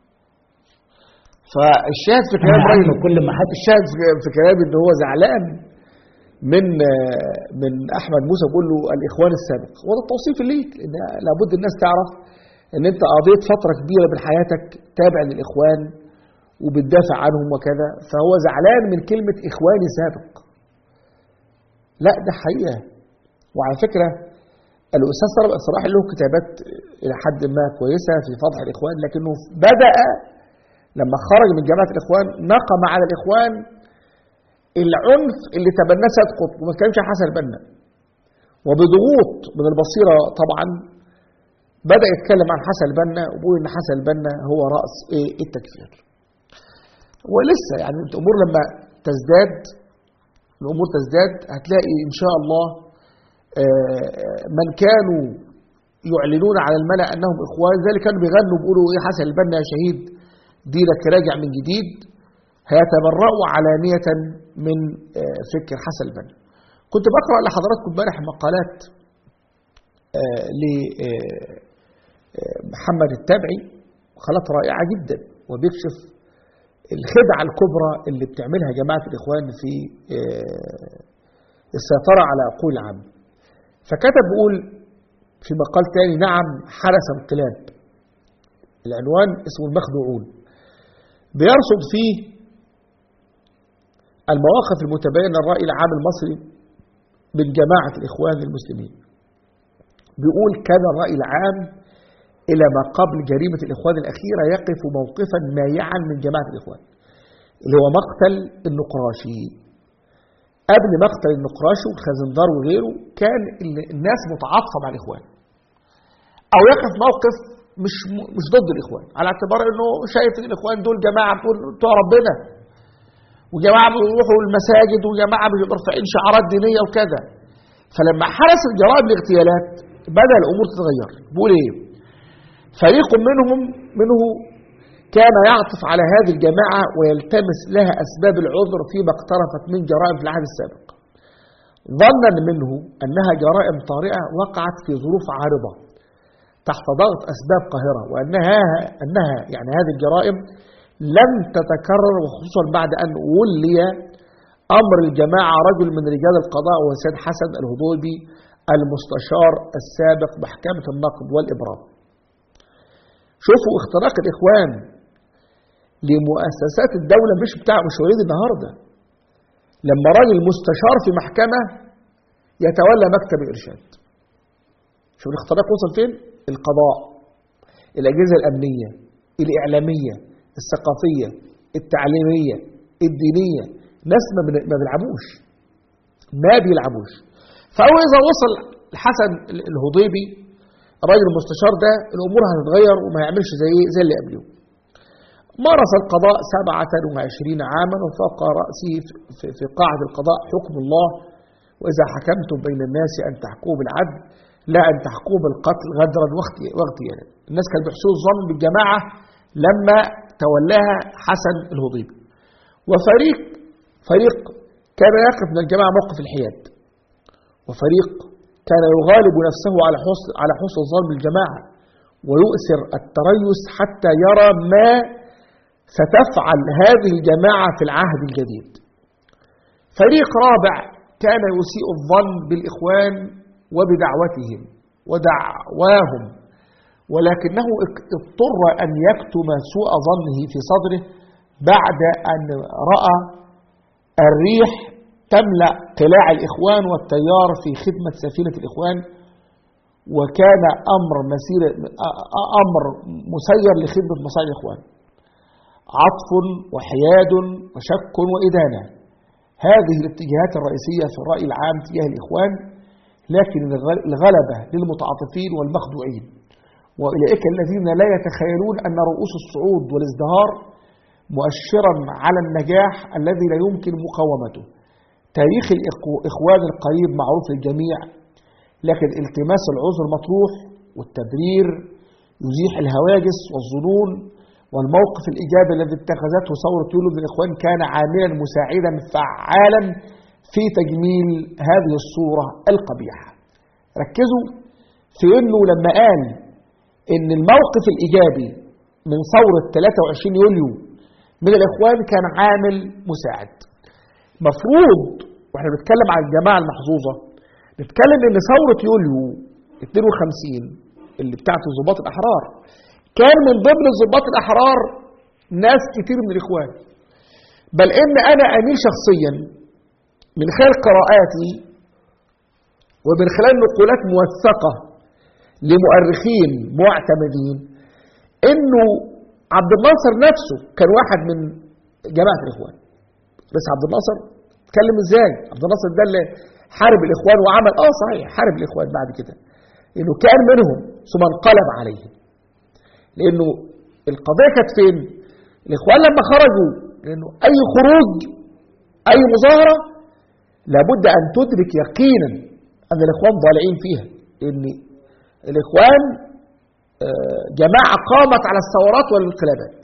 فالشاهد في أنا كلام عارف راجل كل ما حد الشاهد في- في كلامي ان هو زعلان من من احمد موسى بيقول له الاخوان السابق وده التوصيف ليك لان لابد الناس تعرف ان انت قضيت فتره كبيره من حياتك تابع للاخوان وبتدافع عنهم وكذا فهو زعلان من كلمه اخواني سابق لا ده حقيقه وعلى فكره الاستاذ طارق الصلاح له كتابات الى حد ما كويسه في فضح الاخوان لكنه بدا لما خرج من جماعه الاخوان نقم على الاخوان العنف اللي تبناه سيد قطب وما كانش حسن البنا وبضغوط من البصيره طبعا بدا يتكلم عن حسن البنا وبيقول ان حسن البنا هو راس ايه التكفير ولسه يعني الامور لما تزداد الامور تزداد هتلاقي ان شاء الله آه، من كانوا يعلنون على الملأ انهم اخوان ذلك كانوا بيغنوا بيقولوا ايه حسن البنا يا شهيد دينك راجع من جديد هيتبرأوا علانية من آه، فكر حسن البنا كنت بقرأ لحضراتكم امبارح مقالات لمحمد التابعي مقالات رائعة جدا وبيكشف الخدعة الكبرى اللي بتعملها جماعة الإخوان في آه، السيطرة على عقول العام فكتب بيقول في مقال تاني نعم حدث انقلاب العنوان اسمه المخدوعون بيرصد فيه المواقف المتباينة الرأي العام المصري من جماعة الإخوان المسلمين بيقول كان الرأي العام إلى ما قبل جريمة الإخوان الأخيرة يقف موقفا مايعا من جماعة الإخوان اللي هو مقتل النقراشي قبل مقتل النقراشي والخزندار وغيره كان ال- الناس متعاطفة مع الإخوان أو يقف موقف مش مش ضد الإخوان على اعتبار إنه شايف إن الإخوان دول جماعة بتوع بتوع ربنا وجماعة بيروحوا المساجد وجماعة مرفعين شعارات دينية وكذا فلما حدث الجرائم الاغتيالات بدأ الأمور تتغير بيقول إيه فريق منهم منه كان يعطف على هذه الجماعة ويلتمس لها أسباب العذر فيما اقترفت من جرائم في العهد السابق ظنا منه أنها جرائم طارئة وقعت في ظروف عارضة تحت ضغط أسباب قاهرة وأنها أنها يعني هذه الجرائم لم تتكرر وخصوصا بعد أن ولي أمر الجماعة رجل من رجال القضاء وهو سيد حسن الهضوبي المستشار السابق محكمة النقد والإبرام شوفوا اختراق الإخوان لمؤسسات الدولة مش بتاع مش وليد النهاردة لما راجل مستشار في محكمة يتولى مكتب الإرشاد شوف الاختراق وصل فين القضاء الأجهزة الأمنية الإعلامية الثقافية التعليمية الدينية ناس ما بن- ما بيلعبوش ما بيلعبوش فهو إذا وصل الحسن الهضيبي الراجل المستشار ده الأمور هتتغير وما يعملش زي زي اللي قبله مارس القضاء سبعة وعشرين عاما وفوق رأسه في- في, في قاعة القضاء حكم الله وإذا حكمتم بين الناس أن تحكموا بالعدل لا أن تحكموا بالقتل غدرا واغتي- واغتيالا الناس كانوا بيحسنوا الظن بالجماعة لما تولاها حسن الهضيبي وفريق فريق كان يقف من الجماعة موقف الحياد وفريق كان يغالب نفسه على حسن على حسن الظن بالجماعة ويؤثر التريث حتى يرى ما ستفعل هذه الجماعة في العهد الجديد فريق رابع كان يسيء الظن بالإخوان وبدعوتهم ودعواهم ولكنه اضطر أن يكتم سوء ظنه في صدره بعد أن رأى الريح تملأ قلاع الإخوان والتيار في خدمة سفينة الإخوان وكان أمر مسير أمر مسير لخدمة مصالح الإخوان عطف وحياد وشك وإدانة هذه الاتجاهات الرئيسية في الرأي العام تجاه الإخوان لكن الغلبة للمتعاطفين والمخدوعين وأولئك الذين لا يتخيلون أن رؤوس الصعود والازدهار مؤشرا على النجاح الذي لا يمكن مقاومته تاريخ الإخوان القريب معروف للجميع لكن التماس العذر مطروح والتبرير يزيح الهواجس والظنون والموقف الإيجابي الذي اتخذته ثورة يوليو من الإخوان كان عاملا مساعدا فعالا في تجميل هذه الصورة القبيحة ركزوا في أنه لما قال أن الموقف الإيجابي من ثورة 23 يوليو من الإخوان كان عامل مساعد مفروض واحنا بنتكلم عن الجماعة المحظوظة نتكلم ان ثورة يوليو 52 اللي بتاعت الضباط الأحرار كان من ضمن الضباط الأحرار ناس كتير من الإخوان بل إن أنا أميل شخصيا من خلال قراءاتي ومن خلال نقولات موثقة لمؤرخين معتمدين إنه عبد الناصر نفسه كان واحد من جماعة الإخوان بس عبد الناصر اتكلم ازاي عبد الناصر ده اللي حارب الإخوان وعمل اه صحيح حارب الإخوان بعد كده إنه كان منهم ثم انقلب عليهم لأنه القضية كانت فين الإخوان لما خرجوا لأنه أي خروج أي مظاهرة لابد أن تدرك يقينا أن الإخوان ضالعين فيها لأن الإخوان جماعة قامت على الثورات والانقلابات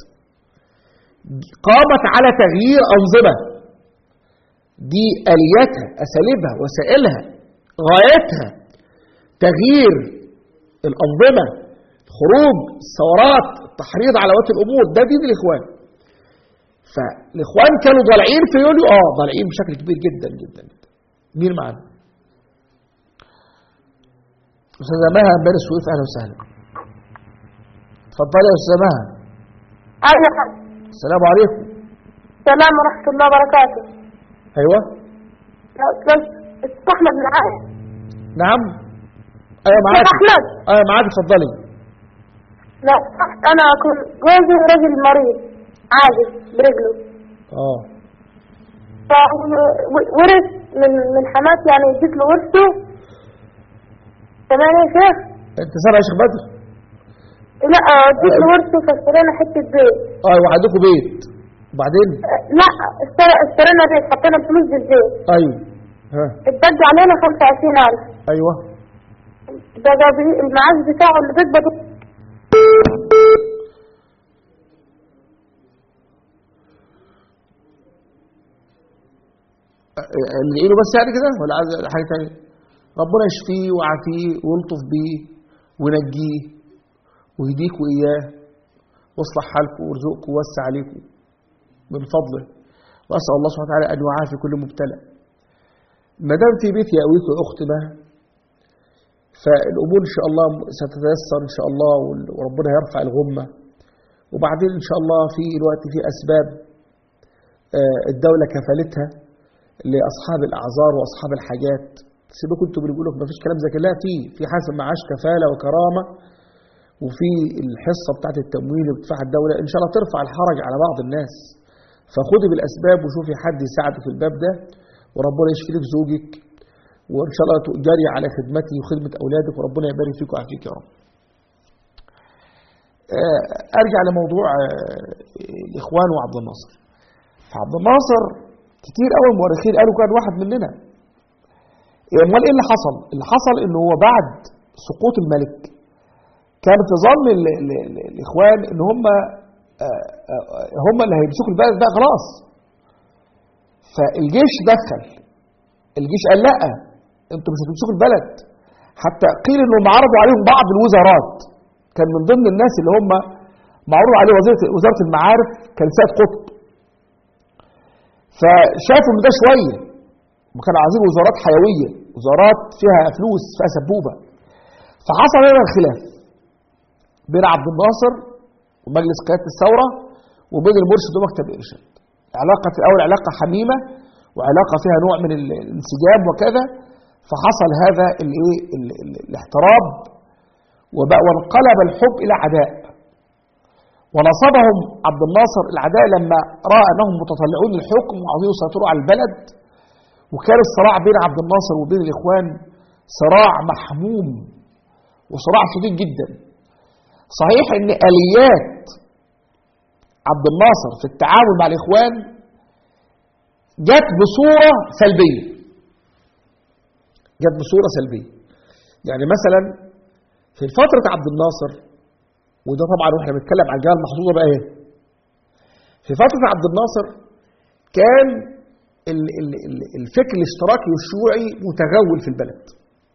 قامت على تغيير أنظمة دي آلياتها أساليبها وسائلها غايتها تغيير الأنظمة خروج الثورات التحريض على وجه الأمور ده دين الإخوان فالإخوان كانوا ضالعين في يوليو آه ضالعين بشكل كبير جدا جدا مين معانا؟ أستاذة مها بني سويف أهلا وسهلا اتفضلي يا أستاذة مها أيوة السلام عليكم السلام ورحمة الله وبركاته أيوة يا أستاذ أستاذ أحمد معايا نعم أيوة معاك أستاذ أحمد أيوة معاك اتفضلي لا أنا كنت جوزي رجل مريض عاجز برجله اه فورث من من حماتي يعني اديت له ورثه تمام يا شيخ انت سامع يا شيخ بدر لا اديت له ورثه فاشترينا حته بيت اه وعندكم بيت وبعدين لا اشترى- اشترينا بيت حطينا فلوس بالبيت ايوه ها اتبقى علينا 25000 ايوه ده ده بي- المعاش بتاعه اللي بيقبض ندعي له بس يعني كده ولا عايز حاجه ثانيه ربنا يشفيه ويعافيه ويلطف بيه وينجيه ويهديك واياه واصلح حالكم ويرزقكم ويوسع عليكم من فضله واسال الله سبحانه وتعالى ان يعافي كل مبتلى ما دام في بيت يأويك يا اخت ما فالامور ان شاء الله ستتيسر ان شاء الله وربنا يرفع الغمه وبعدين ان شاء الله في الوقت في اسباب آه، الدوله كفلتها لاصحاب الاعذار واصحاب الحاجات سيبكم انتوا بيقولوا لك مفيش كلام زي كده لا في في حاسب معاش كفاله وكرامه وفي الحصه بتاعت التمويل اللي بتدفعها الدوله ان شاء الله ترفع الحرج على بعض الناس فخدي بالاسباب وشوفي حد يساعدك في الباب ده وربنا يشفي لك زوجك وان شاء الله تؤجري على خدمتي وخدمه اولادك وربنا يبارك فيك ويعافيك يا رب. آه، ارجع لموضوع آه، الاخوان وعبد الناصر. فعبد الناصر كتير قوي المؤرخين قالوا كان واحد مننا. امال ايه اللي حصل؟ اللي حصل ان هو بعد سقوط الملك كان في ظن ال- ال- ال- الاخوان ان هم آه، آه، هم اللي هيمسكوا البلد بقى خلاص. فالجيش دخل الجيش قال لا انتوا مش هتمسكوا البلد حتى قيل انهم عرضوا عليهم بعض الوزارات كان من ضمن الناس اللي هم معروض عليه وزيره وزاره المعارف كان سيد قطب فشافوا ان ده شويه وكانوا عايزين وزارات حيويه وزارات فيها فلوس فيها سبوبه فحصل هنا الخلاف بين عبد الناصر ومجلس قياده الثوره وبين المرشد ومكتب الارشاد علاقه في الاول علاقه حميمه وعلاقه فيها نوع من ال- الانسجام وكذا فحصل هذا الايه ال- ال- الاحتراب وبقى وانقلب الحب الى عداء ونصبهم عبد الناصر العداء لما راى انهم متطلعون للحكم وعاوزين يسيطروا على البلد وكان الصراع بين عبد الناصر وبين الاخوان صراع محموم وصراع شديد جدا صحيح ان اليات عبد الناصر في التعامل مع الاخوان جت بصورة سلبية جت بصورة سلبية يعني مثلا في فترة عبد الناصر وده طبعا واحنا بنتكلم عن الجهه المحظوظه بقى ايه في فتره عبد الناصر كان ال- ال- ال- الفكر الاشتراكي والشيوعي متغول في البلد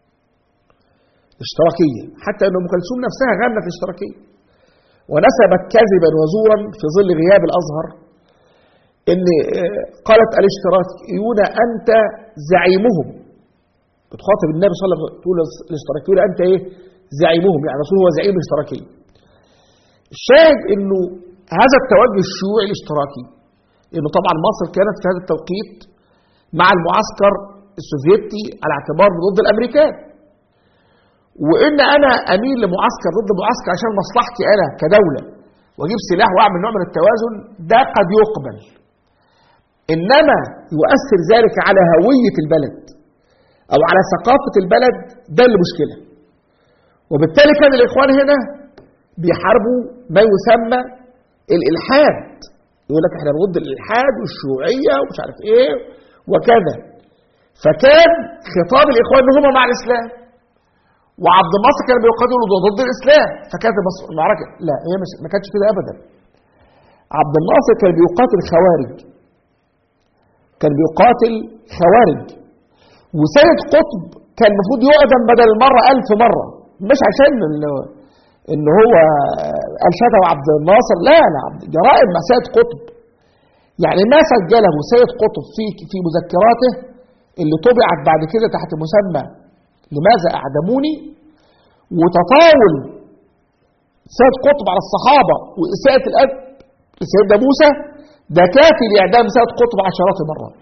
اشتراكيه حتى ان ام كلثوم نفسها غنت اشتراكيه ونسبت كذبا وزورا في ظل غياب الازهر ان آه، قالت الاشتراكيون انت زعيمهم بتخاطب النبي صلى الله عليه وسلم تقول الاشتراكيون انت ايه زعيمهم يعني رسول هو زعيم الاشتراكيه الشاهد انه هذا التوجه الشيوعي الاشتراكي انه طبعا مصر كانت في هذا التوقيت مع المعسكر السوفيتي على اعتبار ضد الامريكان وان انا اميل لمعسكر ضد معسكر عشان مصلحتي انا كدوله واجيب سلاح واعمل نوع من التوازن ده قد يقبل انما يؤثر ذلك على هويه البلد او على ثقافه البلد ده المشكله وبالتالي كان الاخوان هنا بيحاربوا ما يسمى الالحاد يقول لك احنا ضد الالحاد والشيوعيه ومش عارف ايه وكذا فكان خطاب الاخوان ان هم مع الاسلام وعبد الناصر كان بيقاتل ضد الاسلام فكانت المص- المعركه لا هي مش ما كانتش كده ابدا عبد الناصر كان بيقاتل خوارج كان بيقاتل خوارج وسيد قطب كان المفروض يقدم بدل المره ألف مره مش عشان ال- ان هو قال شتم عبد الناصر لا لا عبد- جرائم مع سيد قطب يعني ما سجله سيد قطب في في مذكراته اللي طبعت بعد كده تحت مسمى لماذا اعدموني وتطاول سيد قطب على الصحابه واساءه الادب لسيدنا موسى ده كافي لاعدام سيد قطب عشرات المرات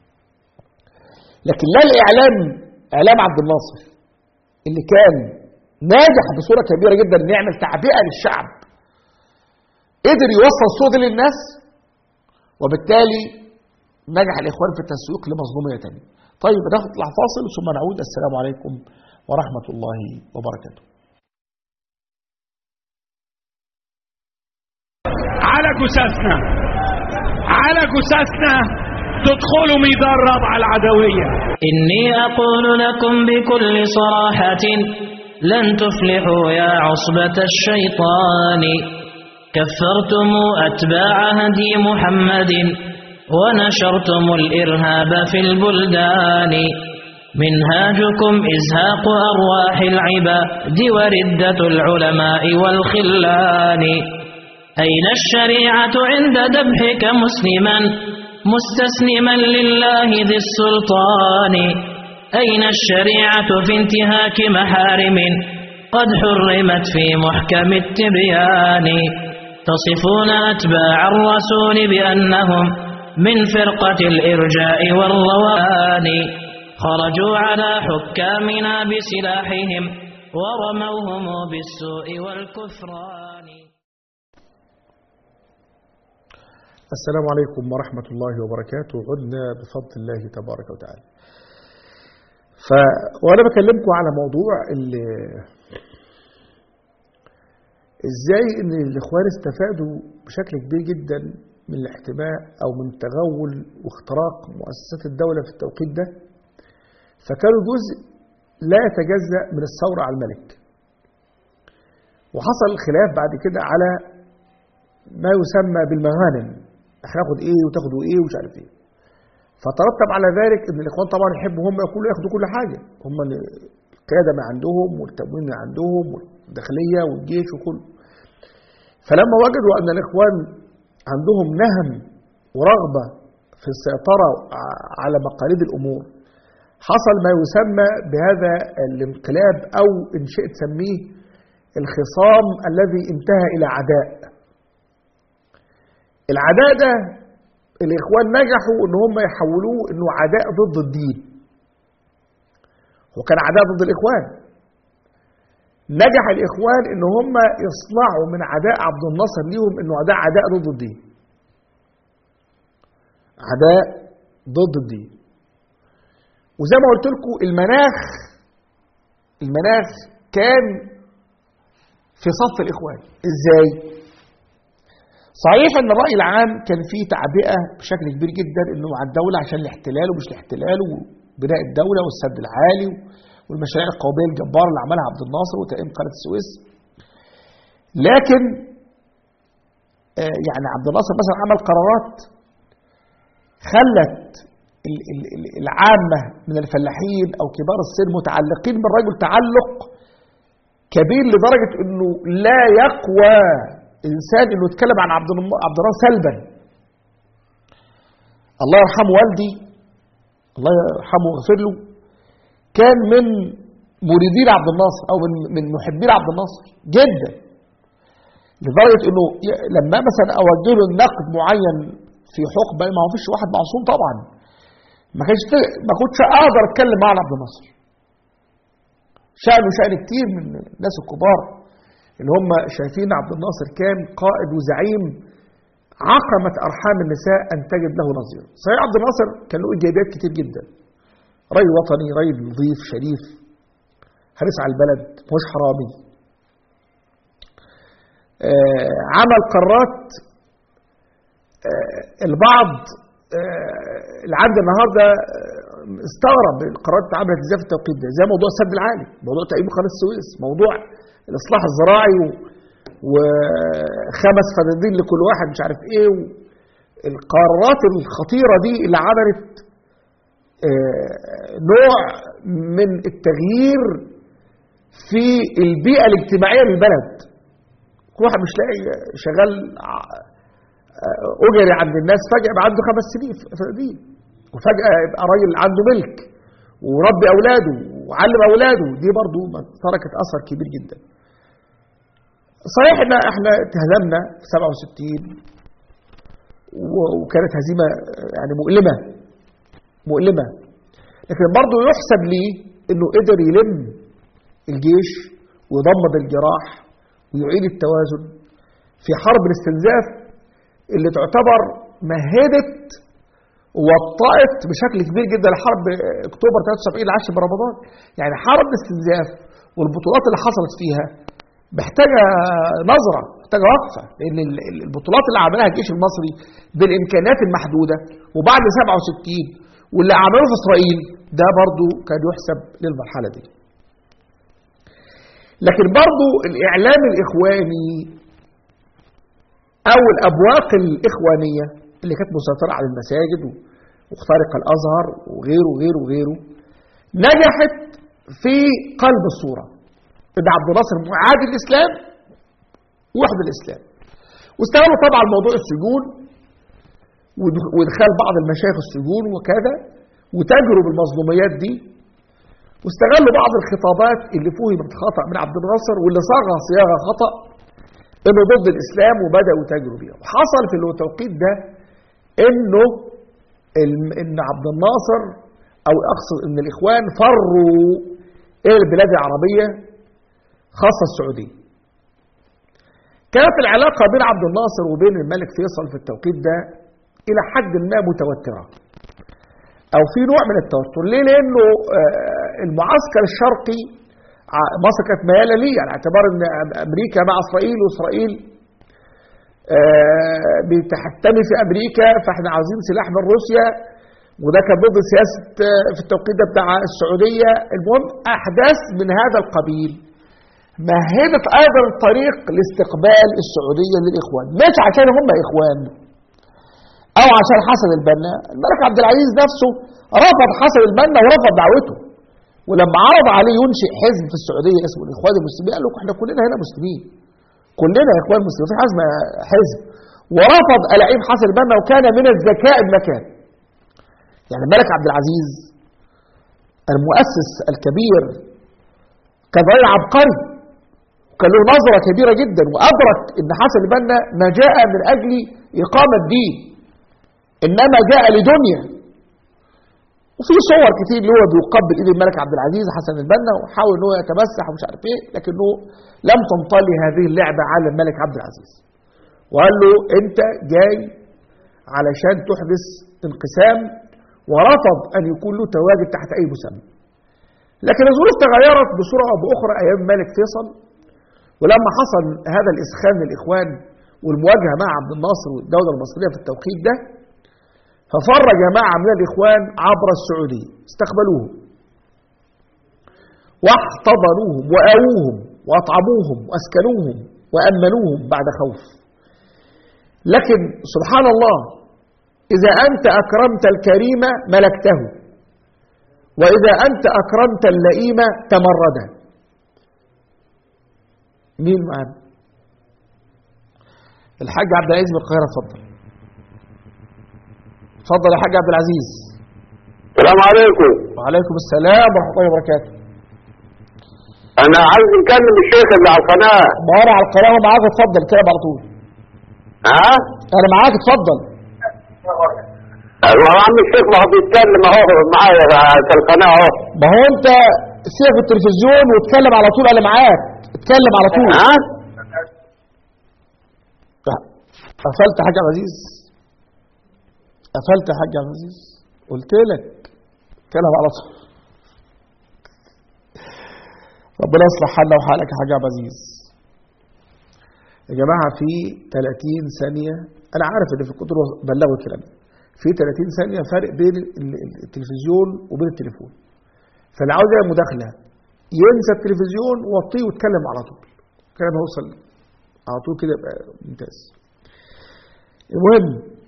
لكن لا الاعلام اعلام عبد الناصر اللي كان ناجح بصوره كبيره جدا انه يعمل تعبئه للشعب قدر يوصل الصوت دي للناس وبالتالي نجح الاخوان في التسويق لمظلوميه تانية طيب نطلع فاصل ثم نعود السلام عليكم ورحمه الله وبركاته على جثثنا على جثثنا تدخلوا ميدان رابعة العدوية إني أقول لكم بكل صراحة لن تفلحوا يا عصبة الشيطان كفرتم أتباع هدي محمد ونشرتم الإرهاب في البلدان منهاجكم إزهاق أرواح العباد وردة العلماء والخلان أين الشريعة عند ذبحك مسلما مستسلما لله ذي السلطان أين الشريعة في انتهاك محارم قد حرمت في محكم التبيان تصفون أتباع الرسول بأنهم من فرقة الإرجاء والروان خرجوا على حكامنا بسلاحهم ورموهم بالسوء والكفران السلام عليكم ورحمة الله وبركاته عدنا بفضل الله تبارك وتعالى ف... وأنا بكلمكم على موضوع ال... إزاي إن الإخوان استفادوا بشكل كبير جدا من الاحتماء أو من تغول واختراق مؤسسات الدولة في التوقيت ده فكانوا جزء لا يتجزأ من الثورة على الملك وحصل الخلاف بعد كده على ما يسمى بالمغانم هناخد ايه وتاخدوا ايه ومش عارف ايه فترتب على ذلك ان الاخوان طبعا يحبوا هم يقولوا ياخدوا كل حاجه هم اللي القياده ما عندهم والتموين ما عندهم والداخليه والجيش وكله فلما وجدوا ان الاخوان عندهم نهم ورغبه في السيطره ع- على مقاليد الامور حصل ما يسمى بهذا الانقلاب او ان شئت تسميه الخصام الذي انتهى الى عداء العداء ده الاخوان نجحوا ان هم يحولوه انه عداء ضد الدين وكان عداء ضد الاخوان نجح الاخوان ان هم يصنعوا من عداء عبد الناصر ليهم انه عداء عداء ضد الدين عداء ضد الدين وزي ما قلت لكم المناخ المناخ كان في صف الاخوان ازاي صحيح ان الراي العام كان فيه تعبئه بشكل كبير جدا انه على الدوله عشان الاحتلال ومش الاحتلال وبناء الدوله والسد العالي والمشاريع القوميه الجباره اللي عملها عبد الناصر وتأميم قناه السويس لكن آه، يعني عبد الناصر مثلا عمل قرارات خلت ال- ال- ال- العامة من الفلاحين أو كبار السن متعلقين بالرجل تعلق كبير لدرجة أنه لا يقوى إنسان أنه يتكلم عن عبد الم- عبد الناصر سلبا الله يرحم والدي الله يرحمه ويغفر له كان من مريدين عبد الناصر أو من من محبين عبد الناصر جدا لدرجة أنه ي- لما مثلا أوجه له نقد معين في حقبة ما هو فيش واحد معصوم طبعا ما كانش ت- ما كنتش اقدر اتكلم مع عبد الناصر شأنه شأن كتير من الناس الكبار اللي هم شايفين عبد الناصر كان قائد وزعيم عقمت ارحام النساء ان تجد له نظير صحيح عبد الناصر كان له ايجابيات كتير جدا رجل وطني رجل نظيف شريف حريص على البلد مش حرامي آه عمل قرارات آه البعض آه العبد النهارده آه، استغرب القرارات اللي اتعملت ازاي في التوقيت ده زي موضوع السد العالي موضوع تأميم قناه السويس موضوع الاصلاح الزراعي و... وخمس فدادين لكل واحد مش عارف ايه و... القرارات الخطيره دي اللي عملت آه، نوع من التغيير في البيئه الاجتماعيه للبلد كل واحد مش لاقي شغال ع- اجري عند الناس فجاه يبقى عنده خمس سنين فدين وفجاه يبقى راجل عنده ملك وربي اولاده وعلم اولاده دي برضو تركت اثر كبير جدا صحيح ان احنا اتهزمنا في 67 و- وكانت هزيمه يعني مؤلمه مؤلمه لكن برضو يحسب لي انه قدر يلم الجيش ويضمد الجراح ويعيد التوازن في حرب الاستنزاف اللي تعتبر مهدت ووطأت بشكل كبير جدا لحرب اكتوبر 73 العاشر برمضان يعني حرب الاستنزاف والبطولات اللي حصلت فيها محتاجه نظره محتاجه وقفه لان ال- ال- البطولات اللي عملها الجيش المصري بالامكانيات المحدوده وبعد 67 واللي عملوه في اسرائيل ده برضو كان يحسب للمرحله دي لكن برضو الاعلام الاخواني او الابواق الاخوانيه اللي كانت مسيطره على المساجد و- وخارق الازهر وغيره وغيره وغيره نجحت في قلب الصوره ان عبد الناصر معادي الاسلام وحده الاسلام واستغلوا طبعا موضوع السجون ودخ- وادخال بعض المشايخ السجون وكذا وتجروا بالمظلوميات دي واستغلوا بعض الخطابات اللي فهمت خطا من عبد الناصر واللي صاغها صياغه خطا انه ضد الاسلام وبداوا يتاجروا بيها وحصل في التوقيت ده انه الم- ان عبد الناصر او اقصد ان الاخوان فروا الى البلاد العربيه خاصه السعوديه كانت العلاقه بين عبد الناصر وبين الملك فيصل في التوقيت ده الى حد ما متوتره او في نوع من التوتر ليه لانه آه، المعسكر الشرقي ع- مصر كانت مياله ليه على اعتبار ان أم- امريكا مع اسرائيل واسرائيل آه، بتحتمي في امريكا فاحنا عاوزين سلاح من روسيا وده كان ضد سياسه آه، في التوقيت ده بتاع السعوديه المهم احداث من هذا القبيل مهدت ايضا الطريق لاستقبال السعوديه للاخوان مش عشان هم اخوان او عشان حسن البنا الملك عبد العزيز نفسه رفض حسن البنا ورفض دعوته ولما عرض عليه ينشئ حزب في السعوديه اسمه الاخوان المسلمين قال له احنا كلنا هنا مسلمين كلنا يا اخوان مسلمين في حزب حزب ورفض الاعيب حسن البنا وكان من الذكاء المكان يعني الملك عبد العزيز المؤسس الكبير كان رجل عبقري وكان له نظرة كبيرة جدا وأدرك أن حسن البنا ما جاء من أجل إقامة دين إنما جاء لدنيا وفي صور كتير اللي هو بيقبل ايد الملك عبد العزيز حسن البنا وحاول ان هو يتمسح ومش عارف ايه لكنه لم تنطلي هذه اللعبه على الملك عبد العزيز وقال له انت جاي علشان تحدث انقسام ورفض ان يكون له تواجد تحت اي مسمى لكن الظروف تغيرت بصوره او باخرى ايام الملك فيصل ولما حصل هذا الاسخان للاخوان والمواجهة مع عبد الناصر والدولة المصرية في التوقيت ده ففر جماعة من الإخوان عبر السعودية استقبلوهم واحتضنوهم وآووهم وأطعموهم وأسكنوهم وأمنوهم بعد خوف لكن سبحان الله إذا أنت أكرمت الكريم ملكته وإذا أنت أكرمت اللئيم تمرده مين معانا الحاج عبد العزيز من القاهرة اتفضل اتفضل يا حاج عبد العزيز السلام عليكم وعليكم السلام ورحمة الله وبركاته انا عايز نكلم الشيخ اللي على القناه ما أنا على القناة ومعاك اتفضل كده على طول ها أنا معاك اتفضل هو عم الشيخ ما هو بيتكلم اهو معايا في القناه اهو ما هو أنت سيبك في التلفزيون واتكلم على طول أنا معاك اتكلم على طول ها قفلت يا حاج عبد العزيز قفلت يا حاج عبد العزيز قلت لك اتكلم على طول ربنا يصلح حالنا وحالك يا حاج عبد العزيز يا جماعة في 30 ثانية أنا عارف إن في الكتب بلغوا الكلام ده. في 30 ثانية فرق بين ال- ال- التلفزيون وبين التليفون فاللي عاوز يعمل مداخلة ينسى التلفزيون ووطيه ويتكلم على طول كلام هيوصل على طول كده يبقى ممتاز المهم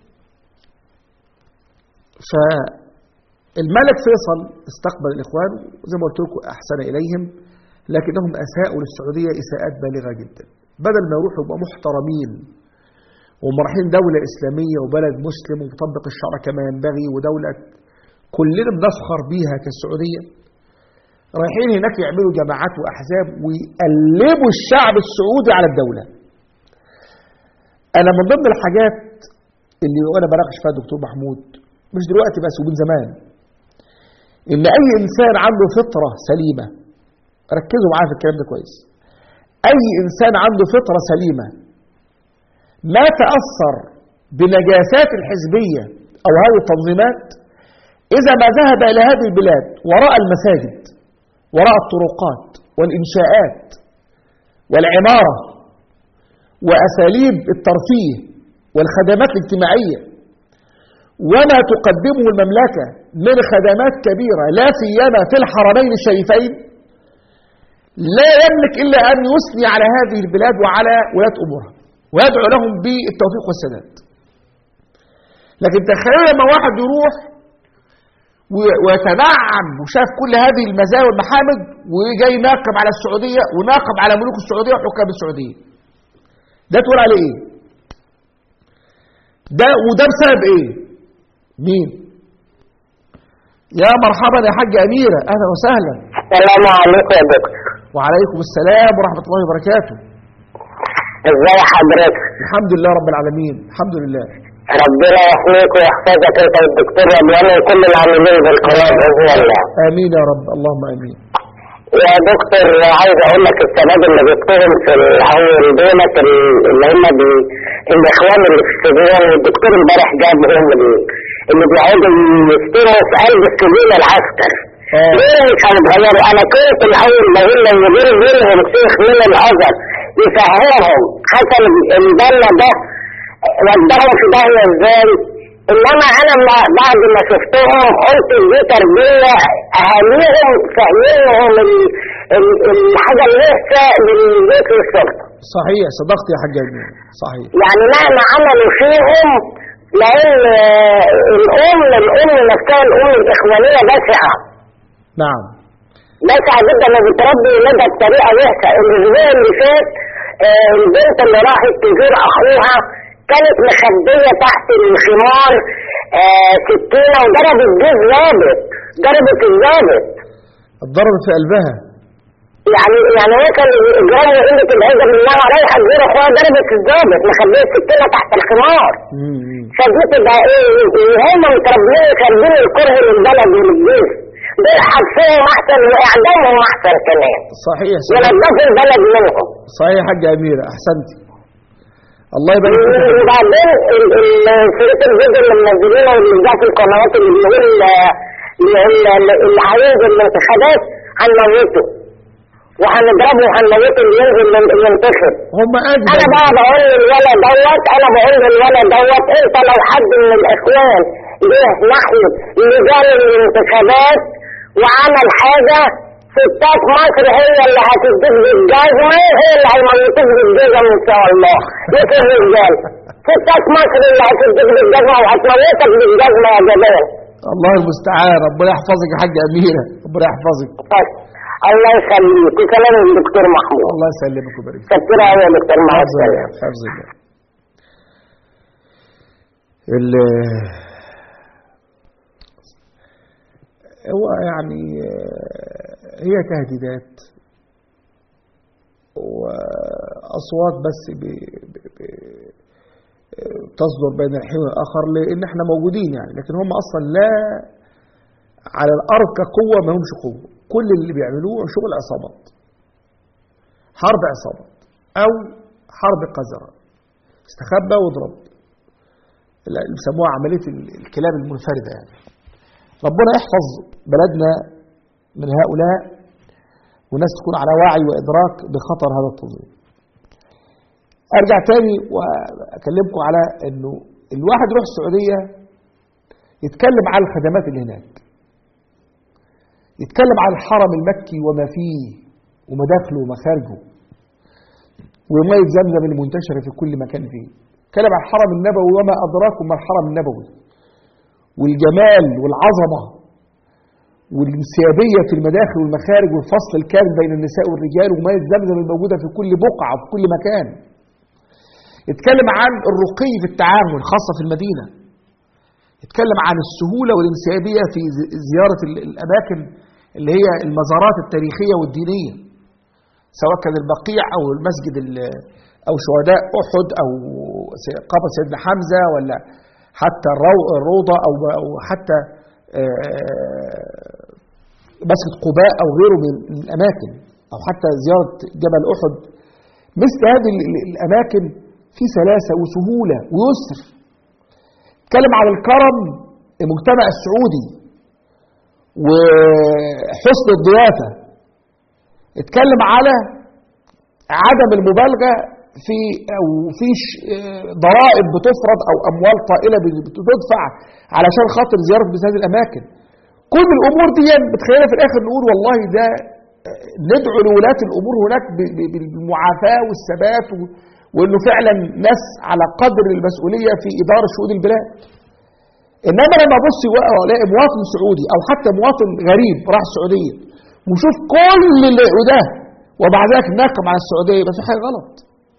فالملك فيصل استقبل الإخوان وزي ما قلت لكم أحسن إليهم لكنهم أساءوا للسعودية إساءات بالغة جدا بدل ما يروحوا يبقوا محترمين وهم رايحين دولة إسلامية وبلد مسلم ومطبق الشرع كما ينبغي ودولة كلنا بنفخر بيها كالسعودية رايحين هناك يعملوا جماعات وأحزاب ويقلبوا الشعب السعودي على الدولة أنا من ضمن الحاجات اللي وأنا بناقش فيها دكتور محمود مش دلوقتي بس ومن زمان إن أي إنسان عنده فطرة سليمة ركزوا معايا في الكلام ده كويس أي إنسان عنده فطرة سليمة ما تأثر بنجاسات الحزبية أو هذه التنظيمات إذا ما ذهب إلى هذه البلاد وراء المساجد وراء الطرقات والإنشاءات والعمارة وأساليب الترفيه والخدمات الاجتماعية وما تقدمه المملكة من خدمات كبيرة لا سيما في الحرمين الشريفين لا يملك إلا أن يثني على هذه البلاد وعلى ولاة أمورها ويدعو لهم بالتوفيق والسداد لكن تخيل لما واحد يروح و- ويتنعم وشاف كل هذه المزايا والمحامد وجاي ناقب على السعودية وناقب على ملوك السعودية وحكام السعودية ده تقول عليه ايه ده وده بسبب ايه مين يا مرحبا يا حاجة أميرة أهلا وسهلا السلام عليكم يا دكتور وعليكم السلام ورحمة الله وبركاته ازاي حضرتك الحمد لله رب العالمين الحمد لله ربنا يحميك ويحفظك انت والدكتور رضوان وكل العاملين بالقناه باذن الله آمين يا رب اللهم آمين يا دكتور عايز اقول لك الشباب اللي بيشتغل في الاول دولت اللي هم بي... الاخوان اللي في السجون والدكتور امبارح جابهم ال- اللي بيقعدوا يشتروا في قلب السجون العسكر آه. ليه مش هيتغيروا انا كنت الاول بقول لو يجيب منهم شيخ من الازهر يفهمهم حسن البنا ده ودهم في داهيه ازاي انما انا ما بعد ما شفتهم قلت دي تربيه اهاليهم فاهمينهم ال- ال- الحاجه الوحشه للبيت والشرطه صحيح صدقت يا حاج أمير صحيح يعني مهما عملوا فيهم لان آه، الام الام نفسها الام الاخوانيه بشعه نعم بشعه جدا ما بتربي ولادها بطريقه وحشه الاسبوع اللي فات آه، البنت اللي راحت تزور اخوها كانت مخبيه تحت الخمار آه، سكينه وضربت جوز ضابط ضربت الضابط اتضربت في قلبها يعني يعني هو كان اجرام قله العزه انها رايحه تزور اخوها ضربت الضابط مخبيه سكينه تحت الخمار مم، مم. فدي تبقى ايه إيه هم متربيين خارجين الكره للبلد وللجيش دول حبسهم احسن واعدامهم احسن كمان صحيح صحيح ينظفوا البلد منهم صحيح يا حاج أميرة أحسنتي الله يبارك فيك وبعدين ال- ال- شريط الفيديو اللي منزلينه واللي جه في القنوات اللي بيقول آه، بيقول اللي عايز الانتخابات هنموته وهنضربه وهنموته اللي ينزل من- ينتخب هم انا اجدد بقى بقول للولد دوت انا بقول للولد دوت انت لو حد من الاخوان جه ناحيه لجان الانتخابات وعمل حاجه ستات مصر هي اللي هتديك بالجزمه هي اللي هيموتوك بالجزم ان شاء الله مش الرجال ستات مصر اللي هتديك بالجزمه وهتموتك بالجزمه يا جمال الله المستعان ربنا يحفظك يا حاجه اميره ربنا يحفظك بس الله يخليك وسلام الدكتور محمود الله يسلمك ويبارك فيك شكرا يا دكتور مع حفظ الله السلامه حفظ الله ال- هو يعني آه، هي تهديدات وأصوات بس ب... ب... ب... آه، تصدر بين الحين والآخر لأن احنا موجودين يعني لكن هم أصلا لا على الأرض كقوة ما همش قوة كل اللي بيعملوه شغل عصابات حرب عصابات أو حرب قذرة استخبى واضرب اللي بيسموها عملية ال- الكلاب المنفردة يعني ربنا يحفظ بلدنا من هؤلاء وناس تكون على وعي وإدراك بخطر هذا التنظيم أرجع تاني وأكلمكم على أنه الواحد يروح السعودية يتكلم عن الخدمات اللي هناك يتكلم عن الحرم المكي وما فيه ومداخله ومخارجه ومية زمزم المنتشرة في كل مكان فيه يتكلم عن الحرم النبوي وما أدراكم ما الحرم النبوي والجمال والعظمة والانسيابية في المداخل والمخارج والفصل الكامل بين النساء والرجال ومية زمزم الموجودة في كل بقعة وفي كل مكان يتكلم عن الرقي في التعامل خاصة في المدينة يتكلم عن السهولة والانسيابية في ز- زيارة ال- الأماكن اللي هي المزارات التاريخية والدينية سواء كان البقيع أو المسجد ال- أو شهداء أحد أو س- قبر سيدنا حمزة ولا حتى الرو- الروضة أو أو حتى آه، مسجد قباء أو غيره من من الأماكن أو حتى زيارة جبل أحد مثل هذه ال- ال- الأماكن في سلاسة وسهولة ويسر اتكلم عن الكرم المجتمع السعودي وحسن الضيافة اتكلم على عدم المبالغة في أو فيش آه، ضرائب بتفرض أو أموال طائلة بتدفع علشان خاطر زيارة مثل هذه الأماكن كل الأمور دي بتخلينا في الآخر نقول والله ده آه، ندعو لولاة الأمور هناك ب- ب- بالمعافاة والثبات و- وإنه فعلا ناس على قدر المسؤولية في إدارة شؤون البلاد انما لما ابص والاقي مواطن سعودي او حتى مواطن غريب راح السعوديه وشوف كل اللي وده ومع ذلك ناقم على السعوديه يبقى في حاجه غلط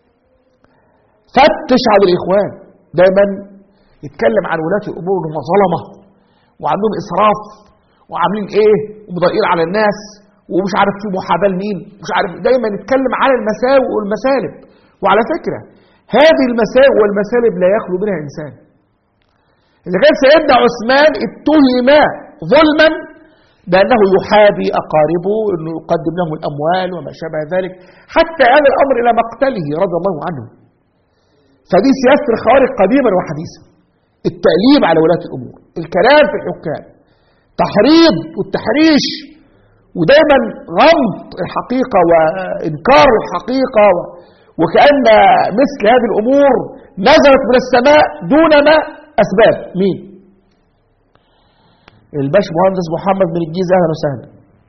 فتش على الاخوان دايما يتكلم عن ولاة الامور انهم ظلمه وعندهم اسراف وعاملين ايه ومضايقين على الناس ومش عارف في محاباه لمين مش عارف دايما يتكلم على المساوئ والمسالب وعلى فكره هذه المساوئ والمسالب لا يخلو منها انسان إذا كان سيدنا عثمان اتهم ظلما بأنه يحابي أقاربه أنه يقدم لهم الأموال وما شابه ذلك حتى هذا الأمر إلى مقتله رضي الله عنه فدي سياسة الخوارج قديما وحديثا التأليب على ولاة الأمور الكلام في الحكام تحريض والتحريش ودايما غمط الحقيقة وإنكار الحقيقة و- وكأن مثل هذه الأمور نزلت من السماء دون ما أسباب مين؟ الباش مهندس محمد من الجيزة أهلا وسهلا